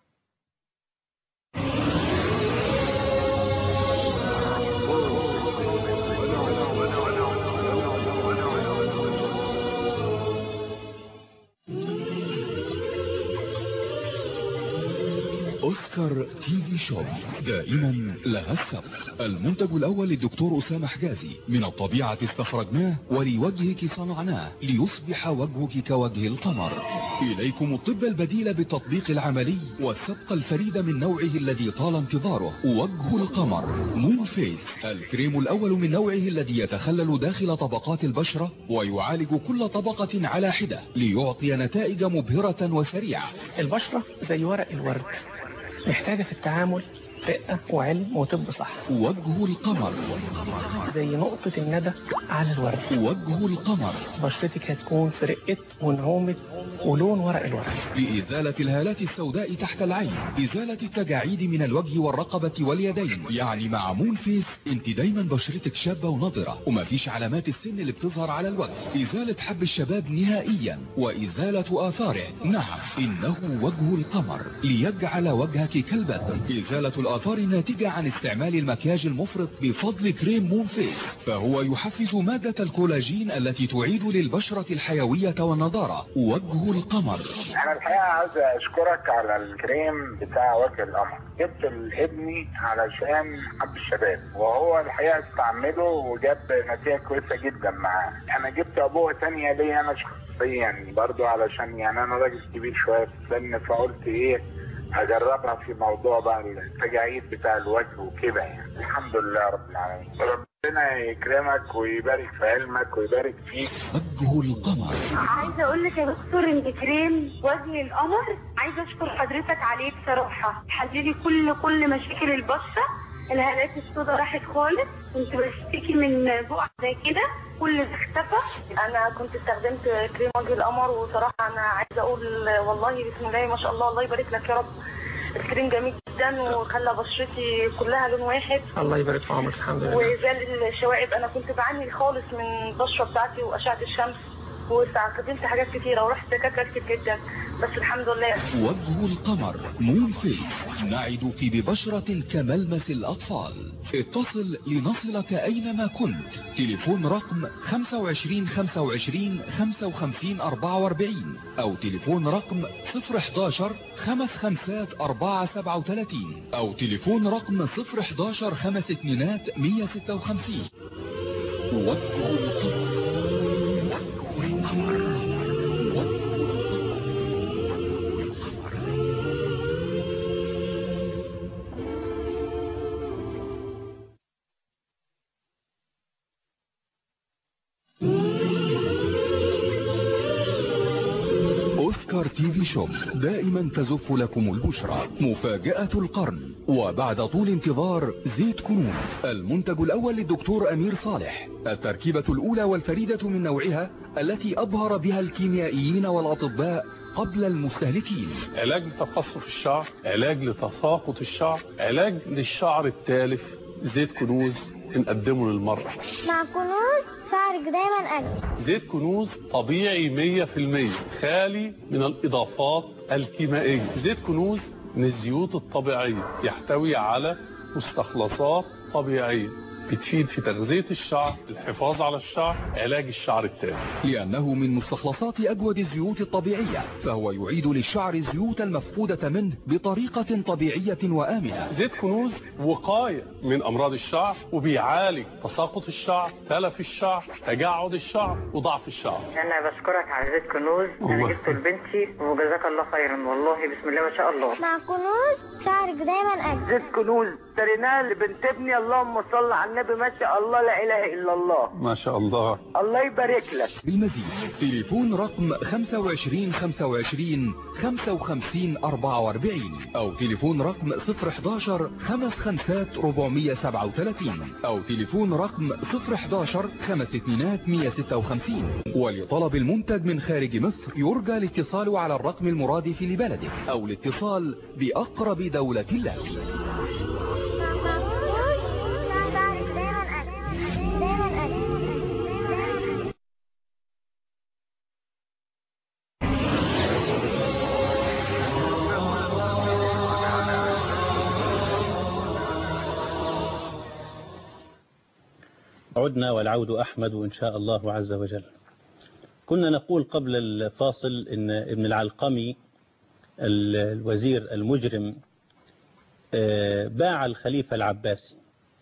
أوسكار تي في شوب دائما لها السبق المنتج الأول للدكتور أسامة حجازي من الطبيعة استخرجناه ولوجهك صنعناه ليصبح وجهك كوجه القمر إليكم الطب البديل بالتطبيق العملي والسبق الفريد من نوعه الذي طال انتظاره وجه القمر مون فيس الكريم الأول من نوعه الذي يتخلل داخل طبقات البشرة ويعالج كل طبقة على حدة ليعطي نتائج مبهرة وسريعة البشرة زي ورق الورد محتاجة في التعامل رقة وعلم وطب صح وجه القمر زي نقطة الندى على الورد وجه القمر بشرتك هتكون في رقة ونعومة ولون ورق الورد لإزالة الهالات السوداء تحت العين إزالة التجاعيد من الوجه والرقبة واليدين يعني مع مون فيس انت دايما بشرتك شابة ونضرة ومفيش علامات السن اللي بتظهر على الوجه إزالة حب الشباب نهائيا وإزالة آثاره نعم إنه وجه القمر ليجعل وجهك كالبدر إزالة الآثار الناتجة عن استعمال المكياج المفرط بفضل كريم مون فيس فهو يحفز مادة الكولاجين التي تعيد للبشرة الحيوية والنضارة وجه القمر انا الحقيقه عايز اشكرك على الكريم بتاع وجه القمر جبت لابني علشان حب الشباب وهو الحقيقه استعمله وجاب نتيجه كويسه جدا معاه انا جبت ابوه تانية ليا انا شخصيا برضو علشان يعني انا راجل كبير شويه في السن فقلت ايه اجربها في موضوع بقى التجاعيد بتاع الوجه وكده يعني الحمد لله رب العالمين ربنا يكرمك ويبارك في علمك ويبارك فيك وجه القمر عايزه اقول لك يا دكتور ان كريم وجه القمر عايزه اشكر حضرتك عليه بصراحه حللي كل كل مشاكل البشره الهالات السوداء راحت خالص كنت بشتكي من بقع زي كده كل ده اختفى انا كنت استخدمت كريم وجه القمر وصراحه انا عايزه اقول والله بسم الله ما شاء الله الله يبارك لك يا رب الكريم جميل جدا وخلى بشرتي كلها لون واحد الله يبارك في عمرك الحمد لله وزال الشوائب انا كنت بعاني خالص من البشره بتاعتي واشعه الشمس واستخدمت حاجات كتيره ورحت دكاتره كتير جدا بس الحمد لله وجه القمر مون فيس نعدك ببشرة كملمس الأطفال اتصل لنصلك أينما كنت تليفون رقم 25 25 55 44 أو تليفون رقم 011 خمس خمسات 4 37 أو تليفون رقم 011 خمس اتنينات 156 وجه القمر أوسكار تي في شوب دائما تزف لكم البشرى مفاجأة القرن وبعد طول انتظار زيت كنوز المنتج الأول للدكتور أمير صالح التركيبة الأولى والفريدة من نوعها التي أبهر بها الكيميائيين والأطباء قبل المستهلكين علاج لتقصف الشعر علاج لتساقط الشعر علاج للشعر التالف زيت كنوز بنقدمه للمرأة مع كنوز شعرك دايما أجمل زيت كنوز طبيعي 100% خالي من الإضافات الكيميائية زيت كنوز من الزيوت الطبيعية يحتوي على مستخلصات طبيعية بتفيد في تغذية الشعر الحفاظ على الشعر علاج الشعر التالف لأنه من مستخلصات أجود الزيوت الطبيعية فهو يعيد للشعر الزيوت المفقودة منه بطريقة طبيعية وآمنة زيت كنوز وقاية من أمراض الشعر وبيعالج تساقط الشعر تلف الشعر تجعد الشعر وضعف الشعر انا بشكرك على زيت كنوز انا الله جبته لبنتي وجزاك الله خيرا والله بسم الله ما شاء الله مع كنوز شعرك دايما أجمل زيت كنوز اشتريناه لبنت ابني اللهم صل على النبي ما شاء الله لا اله الا الله ما شاء الله الله يبارك لك بالمزيد تليفون رقم 25 25 55 44 أو تليفون رقم 011 خمس خمسات 437 أو تليفون رقم 011 خمس اتنينات 156 ولطلب المنتج من خارج مصر يرجى الاتصال على الرقم المرادف لبلدك أو الاتصال بأقرب دولة لك مع كنوز شعرك دايما أجمل دايما أجمل عدنا والعود أحمد إن شاء الله عز وجل كنا نقول قبل الفاصل إن ابن العلقمي ال- الوزير المجرم آه، باع الخليفة العباسي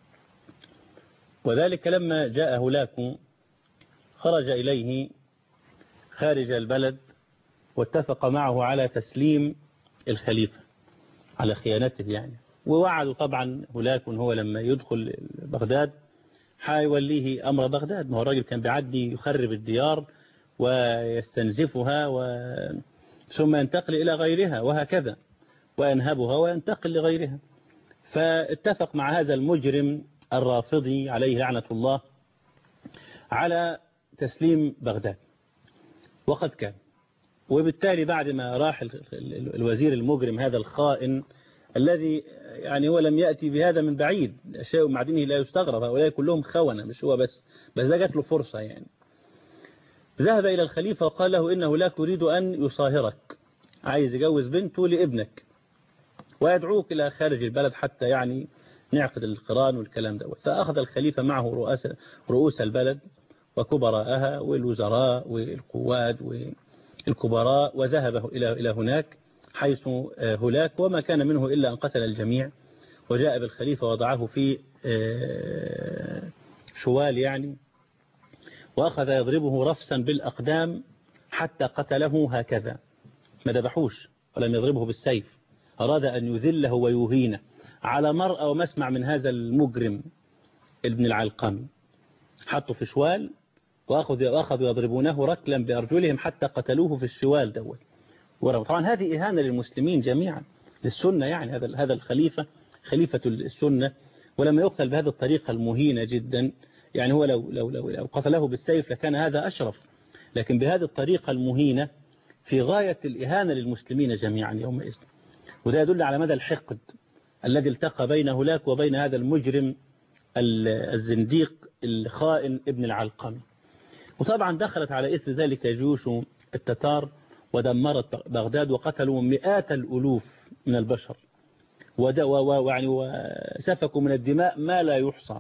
وذلك لما جاء هولاكو خرج إليه خارج البلد واتفق معه على تسليم الخليفة على خيانته يعني ووعدوا طبعا هولاكو هو لما يدخل بغداد حيوليه أمر بغداد ما هو الراجل كان بيعدي يخرب الديار ويستنزفها و... ثم ينتقل إلى غيرها وهكذا وينهبها وينتقل لغيرها فاتفق مع هذا المجرم الرافضي عليه لعنة الله على تسليم بغداد وقد كان وبالتالي بعد ما راح ال- ال- الوزير المجرم هذا الخائن الذي يعني هو لم يأتي بهذا من بعيد شيء معدنه لا يستغرب هؤلاء كلهم خونة مش هو بس بس ده جات له فرصة يعني ذهب إلى الخليفة وقال له إنه لا تريد أن يصاهرك عايز يجوز بنته لابنك ويدعوك إلى خارج البلد حتى يعني نعقد القران والكلام ده فأخذ الخليفة معه رؤوس رؤوس البلد وكبراءها والوزراء والقواد والكبراء وذهب إلى إلى هناك حيث آه، هلاك وما كان منه إلا أن قتل الجميع وجاء بالخليفة وضعه في آه، شوال يعني وأخذ يضربه رفسا بالأقدام حتى قتله هكذا ما ذبحوش ولم يضربه بالسيف أراد أن يذله ويهينه على مرأى ومسمع من هذا المجرم ابن العلقمي حطوا في شوال وأخذ وأخذوا يضربونه ركلا بأرجلهم حتى قتلوه في الشوال دوت ورموا. طبعا هذه إهانة للمسلمين جميعا للسنة يعني هذا هذا الخليفة خليفة السنة ولما يقتل بهذه الطريقة المهينة جدا يعني هو لو, لو, لو, لو قتله بالسيف لكان هذا أشرف لكن بهذه الطريقة المهينة في غاية الإهانة للمسلمين جميعا يومئذ وده يدل على مدى الحقد الذي التقى بين هلاك وبين هذا المجرم الزنديق الخائن ابن العلقمي وطبعا دخلت على إثر ذلك جيوش التتار ودمرت بغداد وقتلوا مئات الألوف من البشر ود- و- و- ويعني وسفكوا من الدماء ما لا يحصى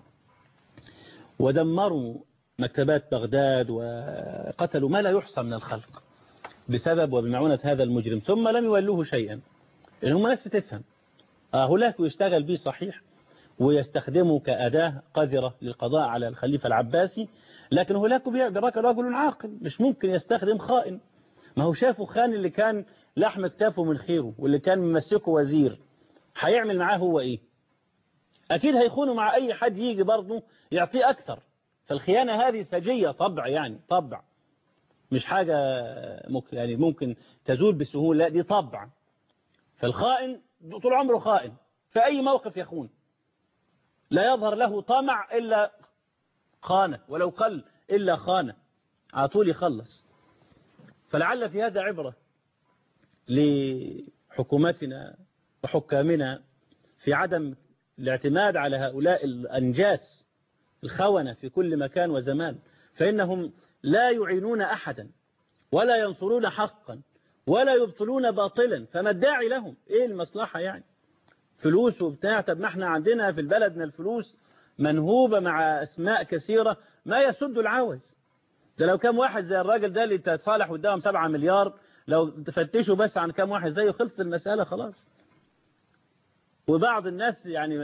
ودمروا مكتبات بغداد وقتلوا ما لا يحصى من الخلق بسبب وبمعونة هذا المجرم ثم لم يولوه شيئا لأن هم ناس بتفهم آه هلاك يشتغل به صحيح ويستخدمه كأداة قذرة للقضاء على الخليفة العباسي لكن هلاك براك رجل عاقل مش ممكن يستخدم خائن ما هو شافه خان اللي كان لحم كتافه من خيره واللي كان ممسكه وزير هيعمل معاه هو ايه اكيد هيخونه مع اي حد يجي برضه يعطيه اكثر فالخيانة هذه سجية طبع يعني طبع مش حاجة ممكن يعني ممكن تزول بسهولة لا دي طبع فالخائن طول عمره خائن في أي موقف يخون لا يظهر له طمع إلا خانة ولو قل إلا خانة على طول يخلص فلعل في هذا عبرة لحكومتنا وحكامنا في عدم الاعتماد على هؤلاء الأنجاس الخونة في كل مكان وزمان فإنهم لا يعينون أحدا ولا ينصرون حقا ولا يبطلون باطلا فما الداعي لهم إيه المصلحة يعني فلوس وبتاع طب ما احنا عندنا في البلد من الفلوس منهوبة مع أسماء كثيرة ما يسد العوز ده لو كام واحد زي الراجل ده اللي تتصالح قدامهم 7 مليار لو تفتشوا بس عن كام واحد زيه خلصت المسألة خلاص وبعض الناس يعني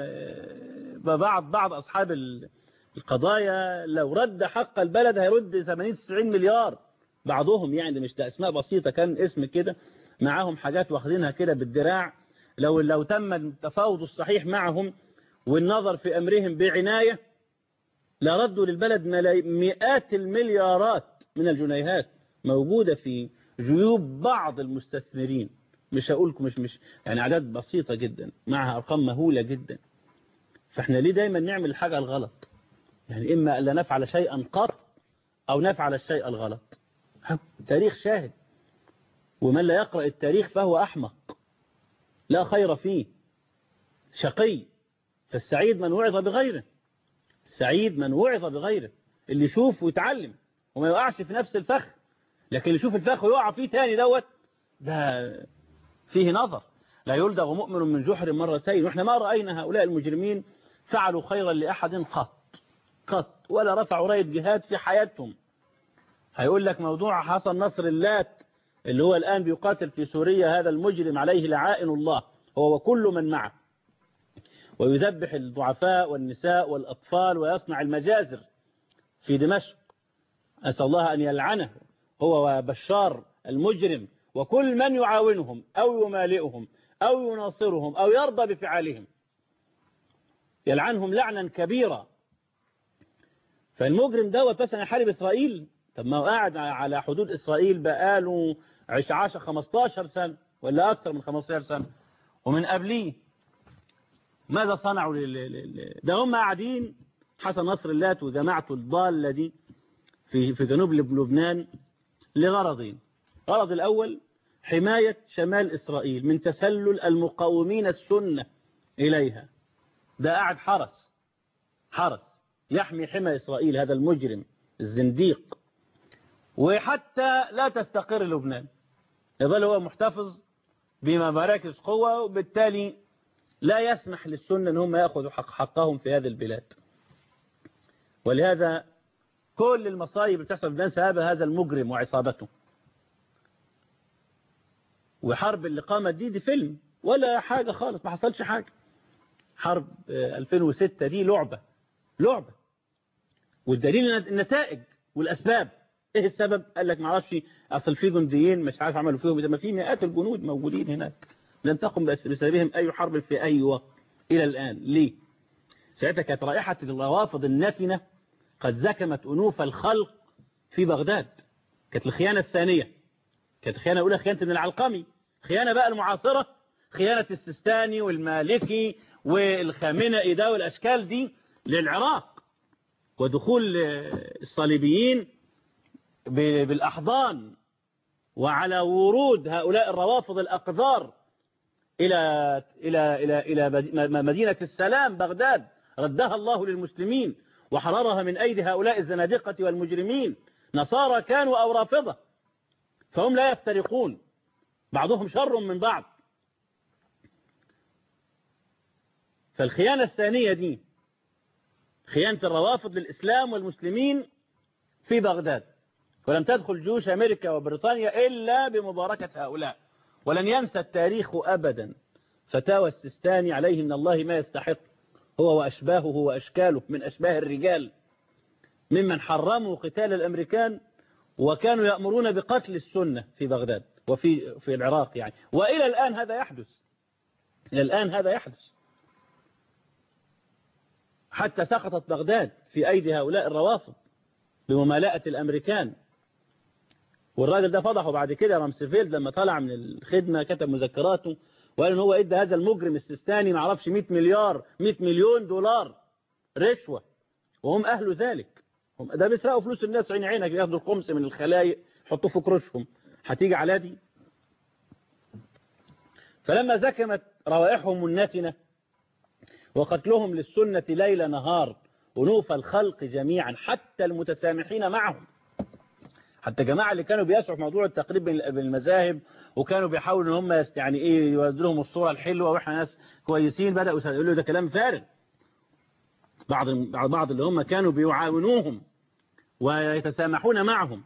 بعض بعض أصحاب القضايا لو رد حق البلد هيرد 80 90 مليار بعضهم يعني مش ده أسماء بسيطة كان اسم كده معاهم حاجات واخدينها كده بالدراع لو لو تم التفاوض الصحيح معهم والنظر في أمرهم بعناية لردوا للبلد مئات المليارات من الجنيهات موجودة في جيوب بعض المستثمرين مش هقولكم مش مش يعني أعداد بسيطة جدا معها أرقام مهولة جدا فإحنا ليه دايما نعمل الحاجة الغلط يعني إما ألا نفعل شيئا قط أو نفعل الشيء الغلط تاريخ شاهد ومن لا يقرأ التاريخ فهو أحمق لا خير فيه شقي فالسعيد من وعظ بغيره السعيد من وعظ بغيره اللي يشوف ويتعلم وما يقعش في نفس الفخ لكن اللي يشوف الفخ ويقع فيه تاني دوت ده فيه نظر لا يلدغ مؤمن من جحر مرتين واحنا ما رأينا هؤلاء المجرمين فعلوا خيرا لأحد قط قط ولا رفعوا راية جهاد في حياتهم هيقول لك موضوع حسن نصر اللات اللي هو الآن بيقاتل في سوريا هذا المجرم عليه لعائن الله هو وكل من معه ويذبح الضعفاء والنساء والأطفال ويصنع المجازر في دمشق أسأل الله أن يلعنه هو وبشار المجرم وكل من يعاونهم أو يمالئهم أو يناصرهم أو يرضى بفعالهم يلعنهم لعنا كبيرا فالمجرم دوت مثلا يحارب إسرائيل طب ما هو قاعد على حدود إسرائيل بقاله 10 15 سنة ولا أكثر من 15 سنة ومن قبليه ماذا صنعوا لل... لل... ده هم قاعدين حسن نصر اللات وجماعته الضالة دي في في جنوب لب- لبنان لغرضين الغرض الأول حماية شمال إسرائيل من تسلل المقاومين السنة إليها ده قاعد حرس حرس يحمي حمى إسرائيل هذا المجرم الزنديق وحتى لا تستقر لبنان يظل هو محتفظ بمراكز قوة وبالتالي لا يسمح للسنة أن هم يأخذوا حق حقهم في هذه البلاد ولهذا كل المصايب اللي بتحصل في لبنان سبب هذا المجرم وعصابته وحرب اللي قامت دي دي فيلم ولا حاجة خالص ما حصلش حاجة حرب آه، 2006 دي لعبة لعبة والدليل إن النتائج والأسباب ايه السبب قال لك ما اعرفش اصل في جنديين مش عارف عملوا فيهم إيه. ما في مئات الجنود موجودين هناك لم تقم بس- بسببهم اي حرب في اي وقت الى الان ليه ساعتها كانت رائحة الروافض النتنة قد زكمت أنوف الخلق في بغداد كانت الخيانة الثانية كانت الخيانة الأولى خيانة ابن العلقمي خيانة بقى المعاصرة خيانة السيستاني والمالكي والخامنئي ده والأشكال دي للعراق ودخول آه، الصليبيين ب- بالأحضان وعلى ورود هؤلاء الروافض الأقذار إلى إلى إلى إلى مد- م- مدينة السلام بغداد ردها الله للمسلمين وحررها من أيدي هؤلاء الزنادقة والمجرمين نصارى كانوا أو رافضة فهم لا يفترقون بعضهم شر من بعض فالخيانة الثانية دي خيانة الروافض للإسلام والمسلمين في بغداد ولم تدخل جيوش أمريكا وبريطانيا إلا بمباركة هؤلاء ولن ينسى التاريخ أبدا فتاوى السيستاني عليه من الله ما يستحق هو وأشباهه وأشكاله من أشباه الرجال ممن حرموا قتال الأمريكان وكانوا يأمرون بقتل السنة في بغداد وفي في العراق يعني وإلى الآن هذا يحدث إلى الآن هذا يحدث حتى سقطت بغداد في أيدي هؤلاء الروافض بممالأة الأمريكان والراجل ده فضحه بعد كده رامسفيلد لما طلع من الخدمة كتب مذكراته وقال ان هو ادى هذا المجرم السيستاني ما اعرفش 100 مليار 100 مليون دولار رشوة وهم أهل ذلك هم ده بيسرقوا فلوس الناس عين عينك ياخدوا الخمس من الخلايق يحطوه في كروشهم هتيجي على دي فلما زكمت روائحهم النتنة وقتلهم للسنة ليل نهار أنوف الخلق جميعا حتى المتسامحين معهم حتى جماعة اللي كانوا بيسعوا في موضوع التقريب بين بين المذاهب وكانوا بيحاولوا ان هم يست- يعني ايه يودوا لهم الصورة الحلوة واحنا ناس كويسين بدأوا يقولوا ده كلام فارغ بعض بعض اللي هم كانوا بيعاونوهم ويتسامحون معهم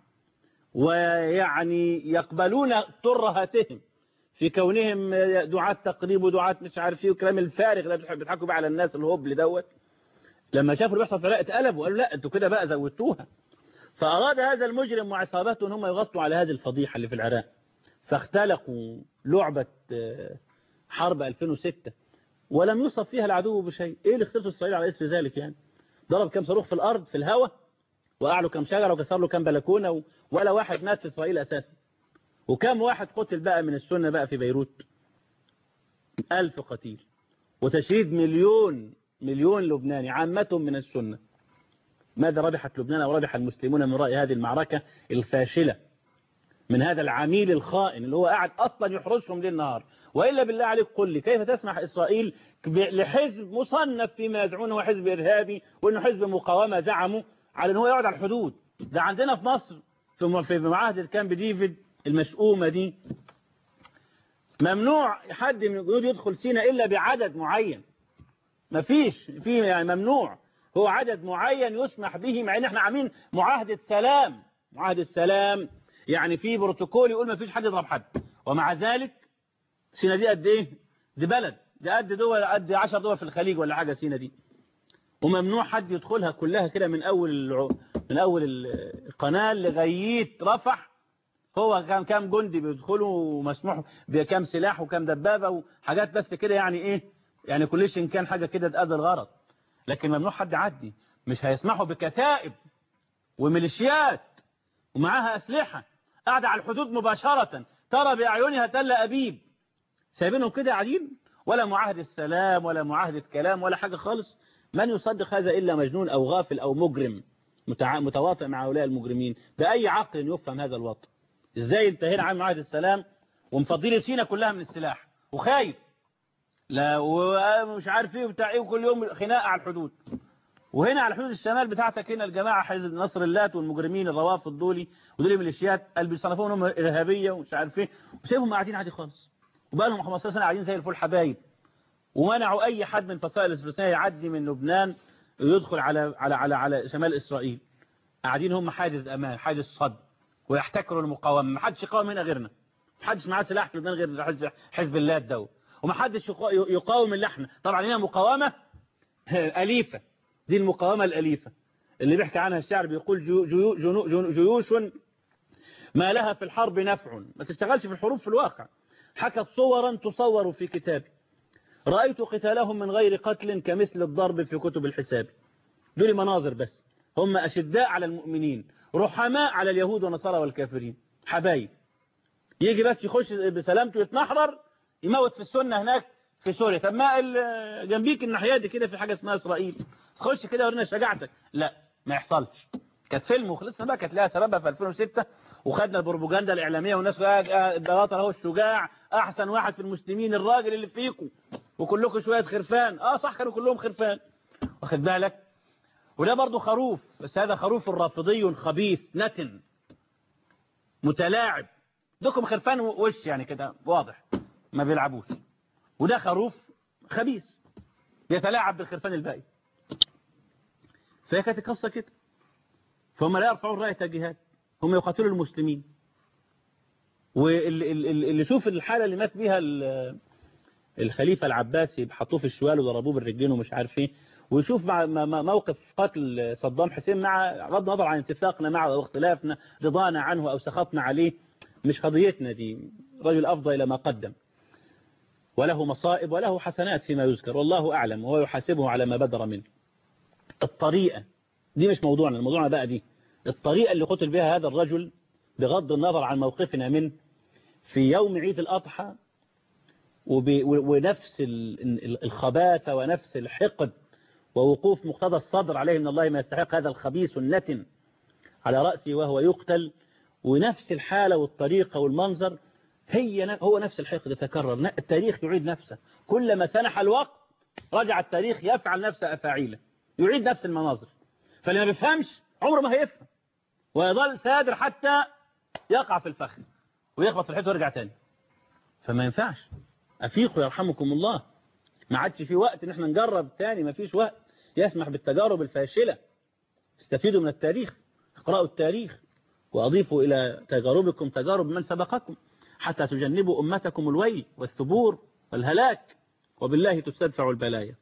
ويعني يقبلون ترهاتهم في كونهم دعاة تقريب ودعاة مش عارف ايه والكلام الفارغ اللي بتح- بيضحكوا بقى على الناس الهبل دوت لما شافوا اللي بيحصل في العراق اتقلبوا وقالوا لا انتوا كده بقى زودتوها فأراد هذا المجرم وعصابته ان هم يغطوا على هذه الفضيحة اللي في العراق فاختلقوا لعبة آه، حرب 2006 ولم يوصف فيها العدو بشيء ايه اللي اختلفوا اسرائيل على اسم ذلك يعني ضرب كم صاروخ في الارض في الهواء وقع له كم شجره وكسر له كم بلكونه و... ولا واحد مات في اسرائيل اساسا وكم واحد قتل بقى من السنه بقى في بيروت ألف قتيل وتشريد مليون مليون لبناني عامتهم من السنه ماذا ربحت لبنان او ربح المسلمون من راي هذه المعركه الفاشله من هذا العميل الخائن اللي هو قاعد اصلا يحرسهم ليل نهار والا بالله عليك قل لي كيف تسمح اسرائيل ب- لحزب مصنف فيما يزعمونه حزب ارهابي وانه حزب مقاومه زعموا على ان هو يقعد على الحدود ده عندنا في مصر في م- في معاهده كامب ديفيد المشؤومه دي ممنوع حد من الجنود يدخل سينا الا بعدد معين مفيش في يعني ممنوع هو عدد معين يسمح به مع ان احنا عاملين معاهده سلام معاهده سلام يعني في بروتوكول يقول ما فيش حد يضرب حد ومع ذلك سينا دي قد ايه دي بلد دي قد دول قد 10 دول في الخليج ولا حاجه سينا دي وممنوع حد يدخلها كلها كده من اول الع... من اول القناه لغايه رفح هو كان كام جندي بيدخلوا ومسموح بكام سلاح وكام دبابه وحاجات بس كده يعني ايه يعني كلش ان كان حاجه كده تأدي الغرض لكن ممنوع حد يعدي مش هيسمحوا بكتائب وميليشيات ومعاها أسلحة قاعدة على الحدود مباشرة ترى بأعينها تل أبيب سايبينهم كده قاعدين ولا معاهدة سلام ولا معاهدة كلام ولا حاجة خالص من يصدق هذا إلا مجنون أو غافل أو مجرم متع- متواطئ مع هؤلاء المجرمين بأي عقل يفهم هذا الوطن إزاي انتهينا عن معاهدة السلام ومفضيل سينا كلها من السلاح وخايف لا ومش عارف ايه وبتاع ايه وكل يوم خناقه على الحدود وهنا على حدود الشمال بتاعتك هنا الجماعه حزب نصر اللات والمجرمين الروافض دولي ودول ميليشيات قال بيصنفوهم انهم ارهابيه ومش عارف ايه وسيبهم قاعدين عادي خالص وبقى لهم 15 سنه قاعدين زي الفل حبايب ومنعوا اي حد من فصائل الفلسطينيه يعدي من لبنان ويدخل على على على على شمال اسرائيل قاعدين هم حاجز امان حاجز صد ويحتكروا المقاومه ما حدش يقاوم هنا غيرنا ما حدش معاه سلاح في لبنان غير حزب- حزب الله ده وما حدش يقا- يقاوم اللي احنا طبعا هنا مقاومه اليفه دي المقاومه الاليفه اللي بيحكي عنها الشعر بيقول جو جو جو جو جيوش ما لها في الحرب نفع ما تشتغلش في الحروب في الواقع حكت صورا تصور في كتابي رأيت قتالهم من غير قتل كمثل الضرب في كتب الحساب دول مناظر بس هم أشداء على المؤمنين رحماء على اليهود والنصارى والكافرين حبايب يجي بس يخش بسلامته يتنحرر يموت في السنة هناك في سوريا طب ما ال- جنبيك الناحية دي كده في حاجة اسمها إسرائيل خش كده ورينا شجاعتك لا ما يحصلش كانت فيلم وخلصنا بقى كانت لها سببها في 2006 وخدنا البروباجندا الإعلامية والناس قال آه، ده بطل اهو الشجاع أحسن واحد في المسلمين الراجل اللي فيكم وكلكم شوية خرفان اه صح كانوا كلهم خرفان واخد بالك وده برضو خروف بس هذا خروف رافضي خبيث نتن متلاعب دوكم خرفان وش يعني كده واضح ما بيلعبوش وده خروف خبيث يتلاعب بالخرفان الباقي فهي كانت القصه كده فهم لا يرفعون رايه الجهاد هم يقاتلوا المسلمين واللي اللي- اللي شوف الحاله اللي مات بيها ال- الخليفه العباسي حطوه في الشوال وضربوه بالرجلين ومش عارف ايه ويشوف مع مع- مع موقف قتل صدام حسين مع بغض النظر عن اتفاقنا معه او اختلافنا رضانا عنه او سخطنا عليه مش قضيتنا دي رجل افضى الى ما قدم وله مصائب وله حسنات فيما يذكر والله اعلم وهو يحاسبه على ما بدر منه الطريقه دي مش موضوعنا الموضوعنا بقى دي الطريقه اللي قتل بها هذا الرجل بغض النظر عن موقفنا منه في يوم عيد الاضحى وب- و- ونفس ال- ال- الخباثة ونفس الحقد ووقوف مقتضى الصدر عليه من الله ما يستحق هذا الخبيث النتن على رأسه وهو يقتل ونفس الحالة والطريقة والمنظر هي ن- هو نفس الحقد يتكرر ن- التاريخ يعيد نفسه كلما سنح الوقت رجع التاريخ يفعل نفس أفاعيله يعيد نفس المناظر فاللي ما بيفهمش عمره ما هيفهم ويظل سادر حتى يقع في الفخ ويخبط في الحيط ويرجع تاني فما ينفعش أفيقوا يرحمكم الله ما عادش في وقت ان احنا نجرب تاني ما فيش وقت يسمح بالتجارب الفاشلة استفيدوا من التاريخ اقرأوا التاريخ وأضيفوا إلى تجاربكم تجارب من سبقكم حتى تجنبوا أمتكم الويل والثبور والهلاك وبالله تستدفع البلايا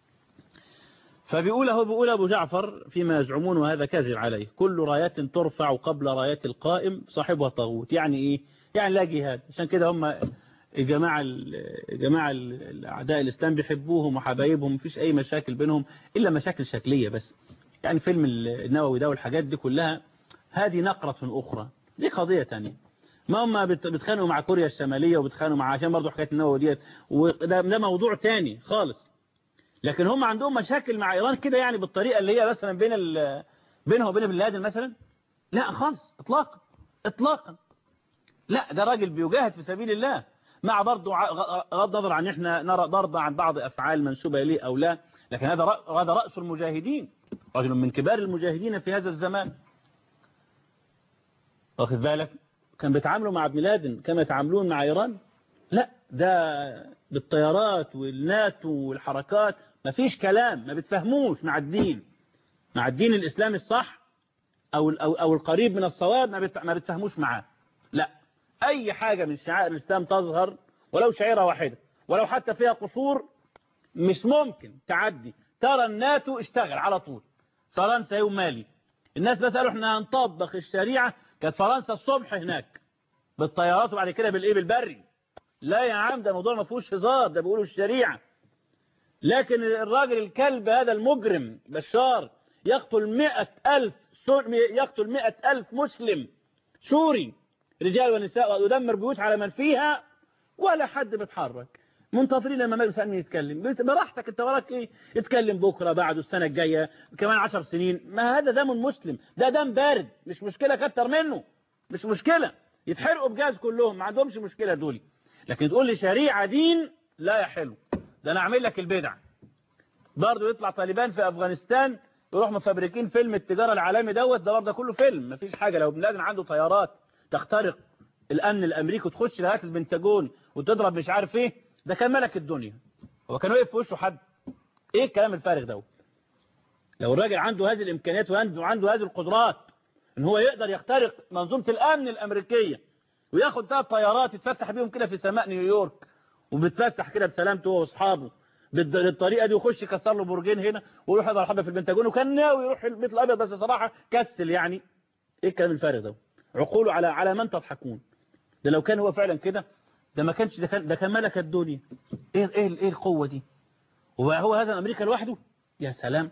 فبيقول هو بيقول أبو جعفر فيما يزعمون وهذا كاذب عليه كل رايات ترفع قبل رايات القائم صاحبها طاغوت يعني إيه يعني لا جهاد عشان كده هم الجماعة الجماعة الأعداء الإسلام بيحبوهم وحبايبهم مفيش أي مشاكل بينهم إلا مشاكل شكلية بس يعني فيلم النووي ده والحاجات دي كلها هذه نقرة أخرى دي قضية تانية ما هم بت- بيتخانقوا مع كوريا الشمالية وبيتخانقوا مع عشان برضو حكاية النووي ديت وده ده موضوع تاني خالص لكن هم عندهم مشاكل مع إيران كده يعني بالطريقة اللي هي مثلا بين ال- بينها وبين بن لادن مثلا لا خالص إطلاقا إطلاقا لا ده راجل بيجاهد في سبيل الله مع برضه ع- غ- غض النظر عن احنا نرى ضربة عن بعض أفعال منسوبة إليه أو لا لكن هذا رأ- هذا رأس المجاهدين رجل من كبار المجاهدين في هذا الزمان واخد بالك كان بيتعاملوا مع ابن لادن كما يتعاملون مع إيران لا ده بالطيارات والناتو والحركات ما فيش كلام ما بتفهموش مع الدين مع الدين الإسلامي الصح أو أو أو القريب من الصواب ما بت- ما بتفهموش معاه لا أي حاجة من شعائر الإسلام تظهر ولو شعيرة واحدة ولو حتى فيها قصور مش ممكن تعدي ترى الناتو اشتغل على طول فرنسا يوم مالي الناس بس قالوا احنا هنطبق الشريعة كانت فرنسا الصبح هناك بالطيارات وبعد كده بالايه بالبري لا يا عم ده موضوع ما فيهوش هزار ده بيقولوا الشريعة لكن الراجل الكلب هذا المجرم بشار يقتل مئة ألف سور- يقتل مئة ألف مسلم سوري رجال ونساء ويدمر بيوت على من فيها ولا حد بيتحرك منتظرين لما مجلس الامن يتكلم بت- براحتك انت وراك ايه اتكلم بكره بعده السنه الجايه كمان عشر سنين ما هذا دم مسلم ده دم بارد مش مشكله كتر منه مش مشكله يتحرقوا بجاز كلهم ما عندهمش مشكله دول لكن تقول لي شريعه دين لا يا حلو ده انا اعمل لك البدع برضه يطلع طالبان في افغانستان يروح مفبركين فيلم التجاره العالمي دوت ده برضه كله فيلم مفيش حاجه لو بن لادن عنده طيارات تخترق الامن الامريكي وتخش لغايه البنتاجون وتضرب مش عارف ايه ده كان ملك الدنيا هو كان واقف في وشه حد ايه الكلام الفارغ دوت لو الراجل عنده هذه الامكانيات وعنده عنده هذه القدرات ان هو يقدر يخترق منظومه الامن الامريكيه وياخد ثلاث طيارات يتفسح بيهم كده في سماء نيويورك وبتفسح كده بسلامته هو واصحابه بالد- بالطريقه دي ويخش يكسر له برجين هنا ويروح يضرب حبه في البنتاجون وكان ناوي يروح البيت الابيض بس صراحه كسل يعني ايه الكلام الفارغ ده عقوله على على من تضحكون ده لو كان هو فعلا كده ده ما كانش ده كان ده كان ملك الدنيا ايه ايه ايه القوه دي هو هو هذا امريكا لوحده يا سلام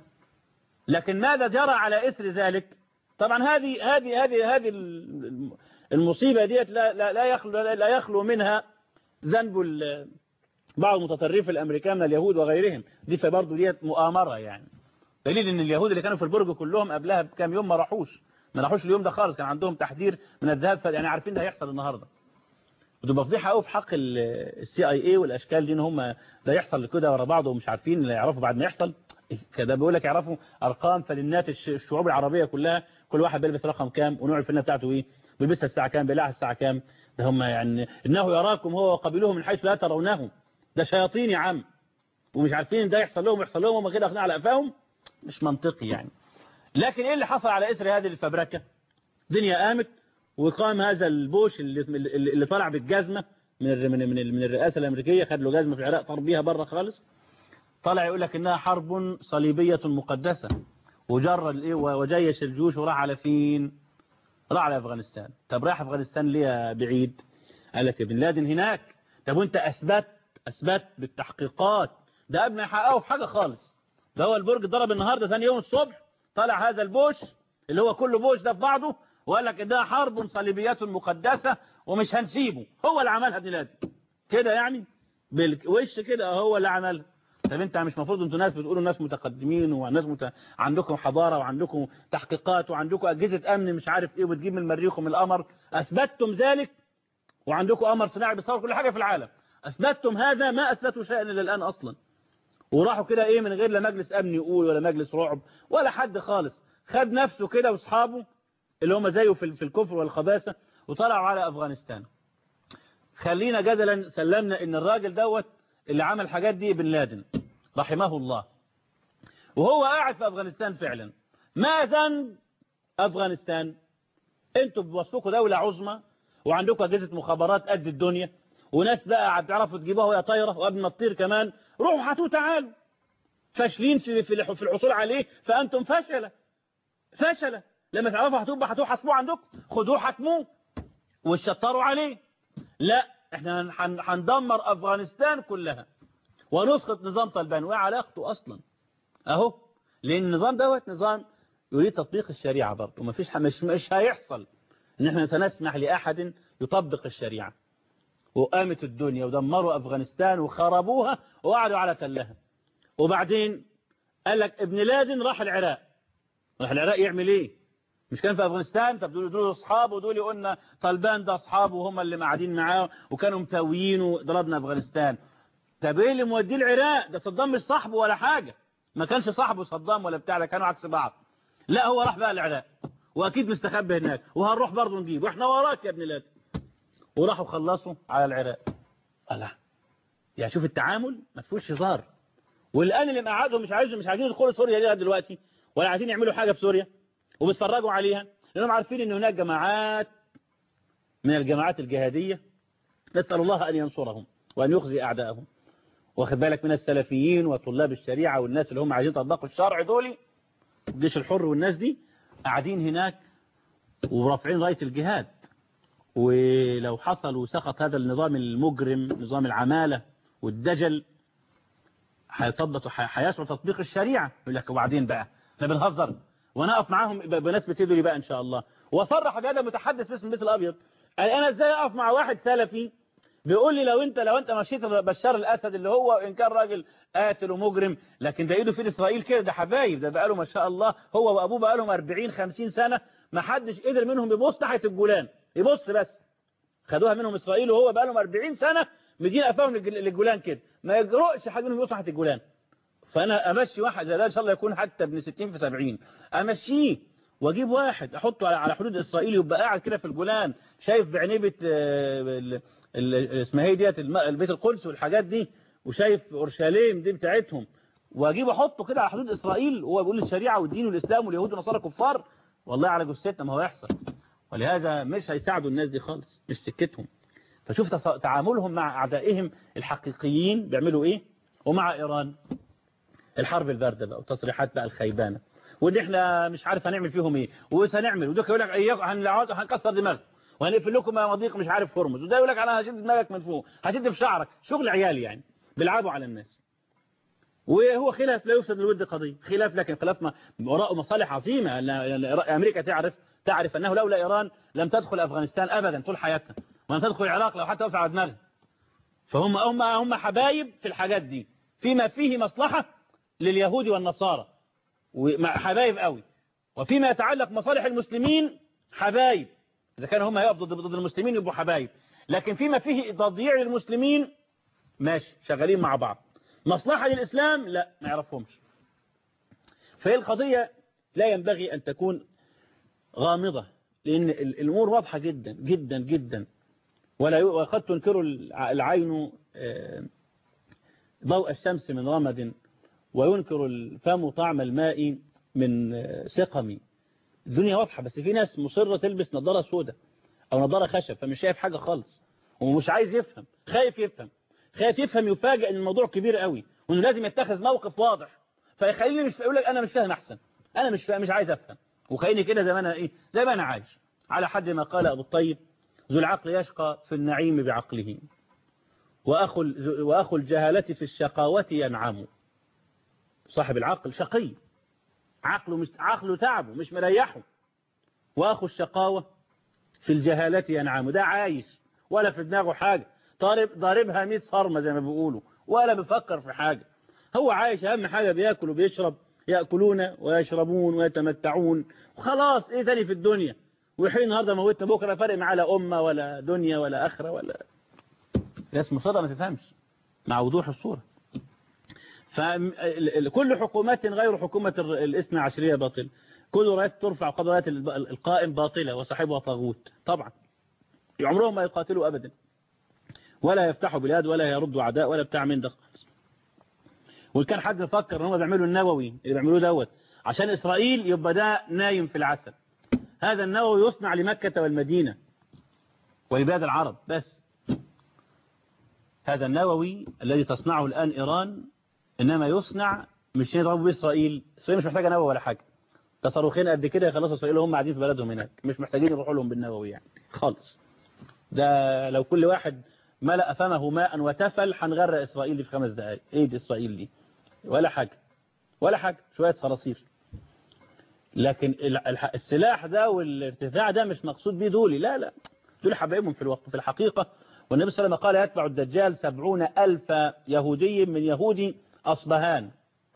لكن ماذا جرى على اثر ذلك طبعا هذه هذه هذه هذه الم- المصيبه ديت لا لا لا يخلو لا يخلو منها ذنب ال- بعض متطرفي الامريكان من اليهود وغيرهم دي فبرضه ديت مؤامره يعني دليل ان اليهود اللي كانوا في البرج كلهم قبلها بكام يوم ما راحوش ما راحوش اليوم ده خالص كان عندهم تحذير من الذهاب ف- يعني عارفين ده هيحصل النهارده وتبقى فضيحه قوي في حق السي اي اي والاشكال دي ان هم ده يحصل كده ورا بعض ومش عارفين لا يعرفوا بعد ما يحصل كده بيقول لك يعرفوا ارقام فلنات الش- الشعوب العربيه كلها كل واحد بيلبس رقم كام ونوع الفنه بتاعته ايه بيلبسها الساعه كام بيلاعها الساعه كام ده هم يعني انه يراكم هو وقبيله من حيث لا ترونه ده شياطين يا عم ومش عارفين ان ده يحصل لهم يحصل لهم هم كده واخدين على قفاهم مش منطقي يعني لكن ايه اللي حصل على اثر هذه الفبركه دنيا قامت وقام هذا البوش اللي اللي اللي طلع بالجزمه من الر- من من من الرئاسه الامريكيه خد له جزمه في العراق طار بيها بره خالص طلع يقول لك انها حرب صليبيه مقدسه وجرد الايه وجيش الجيوش وراح على فين راح على افغانستان طب راح افغانستان ليه يا بعيد قال لك ابن لادن هناك طب وانت اثبت اثبت بالتحقيقات ده قبل ما يحققوا في حاجه خالص ده هو البرج ضرب النهارده ثاني يوم الصبح طلع هذا البوش اللي هو كله بوش ده في بعضه وقال لك ده حرب صليبيات مقدسه ومش هنسيبه هو اللي عملها ابن لادن كده يعني بالوش كده هو اللي عملها طب انت مش المفروض انتوا ناس بتقولوا ناس متقدمين وناس مت... عندكم حضاره وعندكم تحقيقات وعندكم اجهزه امن مش عارف ايه وبتجيب من المريخ ومن القمر اثبتتم ذلك وعندكم قمر صناعي بيصور كل حاجه في العالم اثبتتم هذا ما اثبتوا شيئا الى الان اصلا وراحوا كده ايه من غير لا مجلس امن يقول ولا مجلس رعب ولا حد خالص خد نفسه كده واصحابه اللي هم زيه في في الكفر والخباثه وطلعوا على افغانستان خلينا جدلا سلمنا ان الراجل دوت اللي عمل الحاجات دي بن لادن رحمه الله وهو قاعد في افغانستان فعلا ما ذنب افغانستان انتوا بوصفكم دولة عظمى وعندكم اجهزه مخابرات قد الدنيا وناس بقى بتعرفوا تجيبوها وهي طايره وقبل ما تطير كمان روحوا هاتوه تعالوا فاشلين في في في الحصول عليه فانتم فشله فشله لما تعرفوا هتبقى هاتوه حاسبوه عندكم خدوه حكموه وشطروا عليه لا احنا هن- هندمر افغانستان كلها ونسقط نظام طالبان وايه علاقته اصلا اهو لان النظام دوت نظام يريد تطبيق الشريعه برضه ومفيش ح- مش مش هيحصل ان احنا سنسمح لاحد يطبق الشريعه وقامت الدنيا ودمروا افغانستان وخربوها وقعدوا على تلها وبعدين قال لك ابن لادن راح العراق راح العراق يعمل ايه مش كان في افغانستان طب دول دول اصحابه ودول قلنا طالبان ده اصحابه وهم اللي قاعدين معاه وكانوا متويين وضربنا افغانستان طب ايه اللي موديه العراق ده صدام مش صاحبه ولا حاجه ما كانش صاحبه صدام ولا بتاع ده كانوا عكس بعض لا هو راح بقى العراق واكيد مستخبي هناك وهنروح برضه نجيب واحنا وراك يا ابن لادن وراحوا خلصوا على العراق الله يعني شوف التعامل ما فيهوش هزار والان اللي مقعدهم مش عايزهم مش عايزين يدخلوا سوريا لغايه دلوقتي ولا عايزين يعملوا حاجه في سوريا وبيتفرجوا عليها لانهم عارفين ان هناك جماعات من الجماعات الجهاديه نسال الله ان ينصرهم وان يخزي اعدائهم واخد بالك من السلفيين وطلاب الشريعه والناس اللي هم عايزين يطبقوا الشرع دول الجيش الحر والناس دي قاعدين هناك ورافعين رايه الجهاد ولو حصل وسقط هذا النظام المجرم نظام العمالة والدجل هيطبق هيشرع تطبيق الشريعة يقول لك وبعدين بقى احنا بنهزر وانا اقف معاهم ب- بنسبة يدري بقى ان شاء الله وصرح بهذا المتحدث باسم البيت الابيض قال انا ازاي اقف مع واحد سلفي بيقول لي لو انت لو انت مشيت بشار الاسد اللي هو ان كان راجل قاتل ومجرم لكن ده ايده في اسرائيل كده ده حبايب ده بقاله ما شاء الله هو وابوه بقالهم 40 50 سنه ما حدش قدر منهم يبص ناحيه الجولان يبص بس خدوها منهم اسرائيل وهو بقالهم 40 سنه مدين قفاهم للج- للجولان كده ما يجرؤش حد منهم يبص ناحيه الجولان فانا امشي واحد زي ده ان شاء الله يكون حتى ابن 60 في 70 امشيه واجيب واحد احطه على على حدود اسرائيل يبقى قاعد كده في الجولان شايف بعينيه آه، ال- ال- اسمها ايه ديت الم- البيت القدس والحاجات دي وشايف اورشليم دي بتاعتهم واجيب احطه كده على حدود اسرائيل وهو بيقول الشريعه والدين والاسلام واليهود والنصارى كفار والله على جثتنا ما هو يحصل ولهذا مش هيساعدوا الناس دي خالص مش سكتهم فشوف تص- تعاملهم مع اعدائهم الحقيقيين بيعملوا ايه ومع ايران الحرب البارده بقى وتصريحات بقى الخيبانه وان احنا مش عارف هنعمل فيهم ايه وسنعمل وده يقول لك اياكم هنلعب- هنكسر دماغك وهنقفل لكم مضيق مش عارف هرمز وده يقول لك انا هشد دماغك من فوق هشد في شعرك شغل عيال يعني بيلعبوا على الناس وهو خلاف لا يفسد الود قضيه خلاف لكن خلاف ما وراءه مصالح عظيمه لأن امريكا تعرف تعرف انه لولا ايران لم تدخل افغانستان ابدا طول حياتها ولم تدخل العراق لو حتى وقف على دماغها فهم هم هم حبايب في الحاجات دي فيما فيه مصلحه لليهود والنصارى ومع- حبايب قوي وفيما يتعلق مصالح المسلمين حبايب إذا كانوا هم يقفوا ضد ضد المسلمين يبقوا حبايب لكن فيما فيه تضييع للمسلمين ماشي شغالين مع بعض مصلحة للإسلام لا ما يعرفهمش فهي القضية لا ينبغي أن تكون غامضة لأن ال- الأمور واضحة جدا جدا جدا ولا ي- وقد تنكر الع- العين آه، ضوء الشمس من رمد وينكر الفم طعم الماء من آه، سقم الدنيا واضحة بس في ناس مصرة تلبس نظارة سوداء أو نظارة خشب فمش شايف حاجة خالص ومش عايز يفهم خايف يفهم خايف يفهم يفاجئ ان الموضوع كبير قوي وانه لازم يتخذ موقف واضح فيخليني مش يقول لك انا مش فاهم احسن انا مش فاهم مش عايز افهم وخليني كده زي ما انا ايه زي ما انا عايش على حد ما قال ابو الطيب ذو العقل يشقى في النعيم بعقله واخو ال- واخو الجهالة في الشقاوة ينعم صاحب العقل شقي عقله مش عقله تعبه مش مريحه واخو الشقاوة في الجهالة ينعم ده عايش ولا في دماغه حاجة ضارب ضاربها 100 صرمة زي ما بيقولوا ولا بيفكر في حاجة هو عايش أهم حاجة بياكل وبيشرب يأكلون ويشربون ويتمتعون وخلاص إيه تاني في الدنيا وحين النهارده موتنا بكرة فرق معاه لا أمة ولا دنيا ولا آخرة ولا ناس مصادة ما تفهمش مع وضوح الصورة فكل حكومات غير حكومة ال- الاثنى عشرية باطل كل رايات ترفع قدر رايات الب- القائم باطلة وصاحبها طاغوت طبعا عمرهم ما يقاتلوا أبدا ولا يفتحوا بلاد ولا يردوا أعداء ولا بتاع من ده خالص وإن كان حد يفكر ان هم بيعملوا النووي اللي بيعملوه دوت عشان إسرائيل يبقى ده نايم في العسل هذا النووي يصنع لمكة والمدينة ولبلاد العرب بس هذا النووي الذي تصنعه الآن إيران إنما يصنع مش يضربوا به إسرائيل إسرائيل مش محتاجة نووي ولا حاجة تصاروخين قد كده يخلصوا إسرائيل وهم قاعدين في بلدهم هناك مش محتاجين يروحوا لهم بالنووي يعني خالص ده لو كل واحد ملأ فمه ماء وتفل هنغرق إسرائيل دي في خمس دقائق إيه دي إسرائيل دي ولا حاجة ولا حاجة شوية صراصير لكن ال- الح- السلاح ده والارتفاع ده مش مقصود بيه دولي لا لا دول حبايبهم في الوقت في الحقيقة والنبي صلى الله عليه وسلم قال يتبع الدجال سبعون ألف يهودي من يهود أصبهان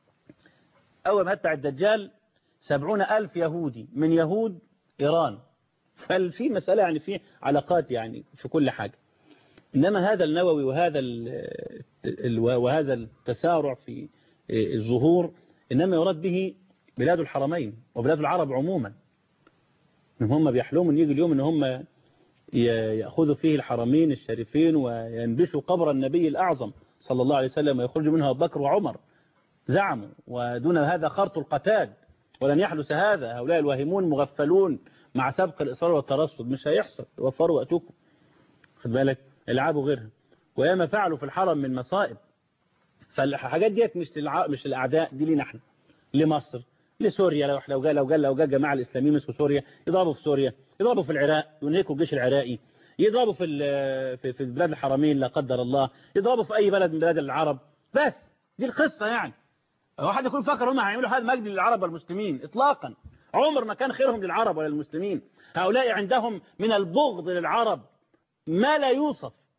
أول ما يتبع الدجال سبعون ألف يهودي من يهود إيران ففي مسألة يعني في علاقات يعني في كل حاجة إنما هذا النووي وهذا ال ال وهذا التسارع في الظهور إنما يراد به بلاد الحرمين وبلاد العرب عموما إن هم بيحلموا أن يجي اليوم إن هم ي- يأخذوا فيه الحرمين الشريفين وينبشوا قبر النبي الأعظم صلى الله عليه وسلم ويخرج منها أبو بكر وعمر زعموا ودون هذا خرط القتاد ولن يحدث هذا هؤلاء الواهمون مغفلون مع سبق الإصرار والترصد مش هيحصل وفروا وقتكم خد بالك العابوا غيرها وياما فعلوا في الحرم من مصائب فالحاجات ديت مش للع... مش للأعداء دي لينا احنا لمصر لسوريا لو لو جاء لو جاء لو جاء جماعه الاسلاميين مسكوا سوريا يضربوا في سوريا يضربوا في العراق ينهكوا الجيش العراقي يضربوا في ال- في في بلاد الحرمين لا قدر الله يضربوا في اي بلد من بلاد العرب بس دي القصه يعني واحد يكون فاكر هم هيعملوا هذا مجد للعرب والمسلمين اطلاقا عمر ما كان خيرهم للعرب ولا للمسلمين هؤلاء عندهم من البغض للعرب ما لا يوصف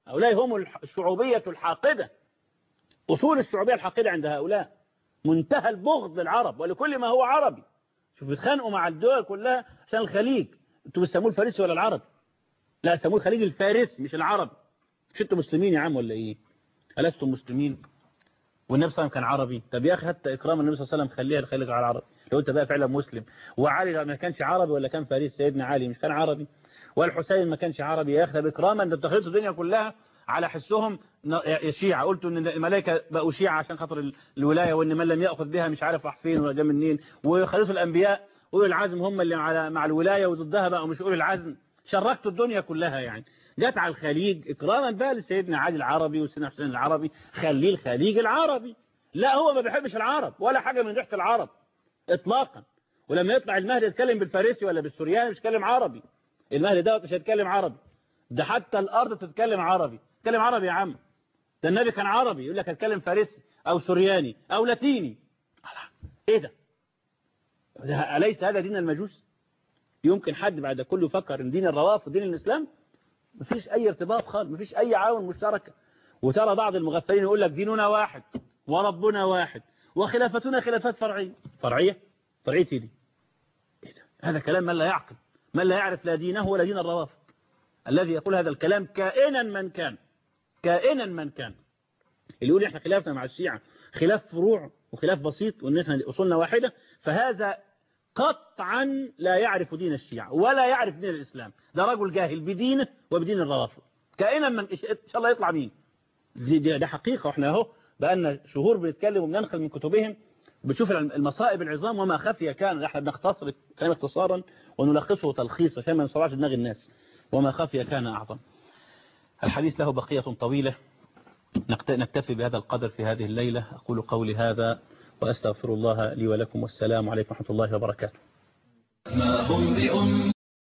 هؤلاء هم الح- الشعوبية الحاقدة أصول الشعوبية الحاقدة عند هؤلاء منتهى البغض للعرب ولكل ما هو عربي شوف بيتخانقوا مع الدول كلها عشان الخليج انتوا بتسموه الفارسي ولا العربي لا سموه الخليج الفارسي مش العربي مش انتوا مسلمين يا عم ولا ايه ألستم مسلمين والنبي صلى الله عليه وسلم كان عربي طب يا اخي حتى اكرام النبي صلى الله عليه وسلم خليها الخليج على العربي لو انت بقى فعلا مسلم وعلي ما كانش عربي ولا كان فارسي سيدنا علي مش كان عربي والحسين ما كانش عربي يا اخي ده باكراما انت بتخلطوا الدنيا كلها على حسهم ن- يا شيعة قلتوا ان الملائكة بقوا شيعة عشان خاطر ال- الولاية وان من لم يأخذ بها مش عارف راح فين ولا جا منين وخليفة الانبياء اولي العزم هم اللي على مع الولاية وضدها بقوا مش اولي العزم شركتوا الدنيا كلها يعني جت على الخليج اكراما بقى لسيدنا علي العربي وسيدنا حسين العربي خليه الخليج العربي لا هو ما بيحبش العرب ولا حاجة من ريحة العرب اطلاقا ولما يطلع المهدي يتكلم بالفارسي ولا بالسورياني مش يتكلم عربي المهدي دوت مش هيتكلم عربي ده حتى الارض بتتكلم عربي تتكلم عربي يا عم ده النبي كان عربي يقول لك هتكلم فارسي او سورياني او لاتيني ايه ده ده اليس هذا دين المجوس يمكن حد بعد كله يفكر ان دين الروافض دين الاسلام مفيش اي ارتباط خالص مفيش اي عاون مشتركه وترى بعض المغفلين يقول لك ديننا واحد وربنا واحد وخلافتنا خلافات فرعيه فرعيه فرعيه إيه دي إيه ده؟ هذا كلام من لا يعقل من لا يعرف لا دينه ولا دين الروافض الذي يقول هذا الكلام كائنا من كان كائنا من كان اللي يقول احنا خلافنا مع الشيعة خلاف فروع وخلاف بسيط وان احنا اصولنا واحدة فهذا قطعا لا يعرف دين الشيعة ولا يعرف دين الاسلام ده رجل جاهل بدينه وبدين الروافض كائنا من ان شاء الله يطلع مين دي دي ده حقيقة واحنا اهو بقالنا شهور بنتكلم وبننقل من كتبهم بنشوف المصائب العظام وما خفي كان احنا بنختصر الكلام اختصارا ونلخصه تلخيصا عشان ما نصرعش دماغ الناس وما خفي كان أعظم الحديث له بقية طويلة نكت- نكتفي بهذا القدر في هذه الليلة أقول قولي هذا وأستغفر الله لي ولكم والسلام عليكم ورحمة الله وبركاته ما هم بأم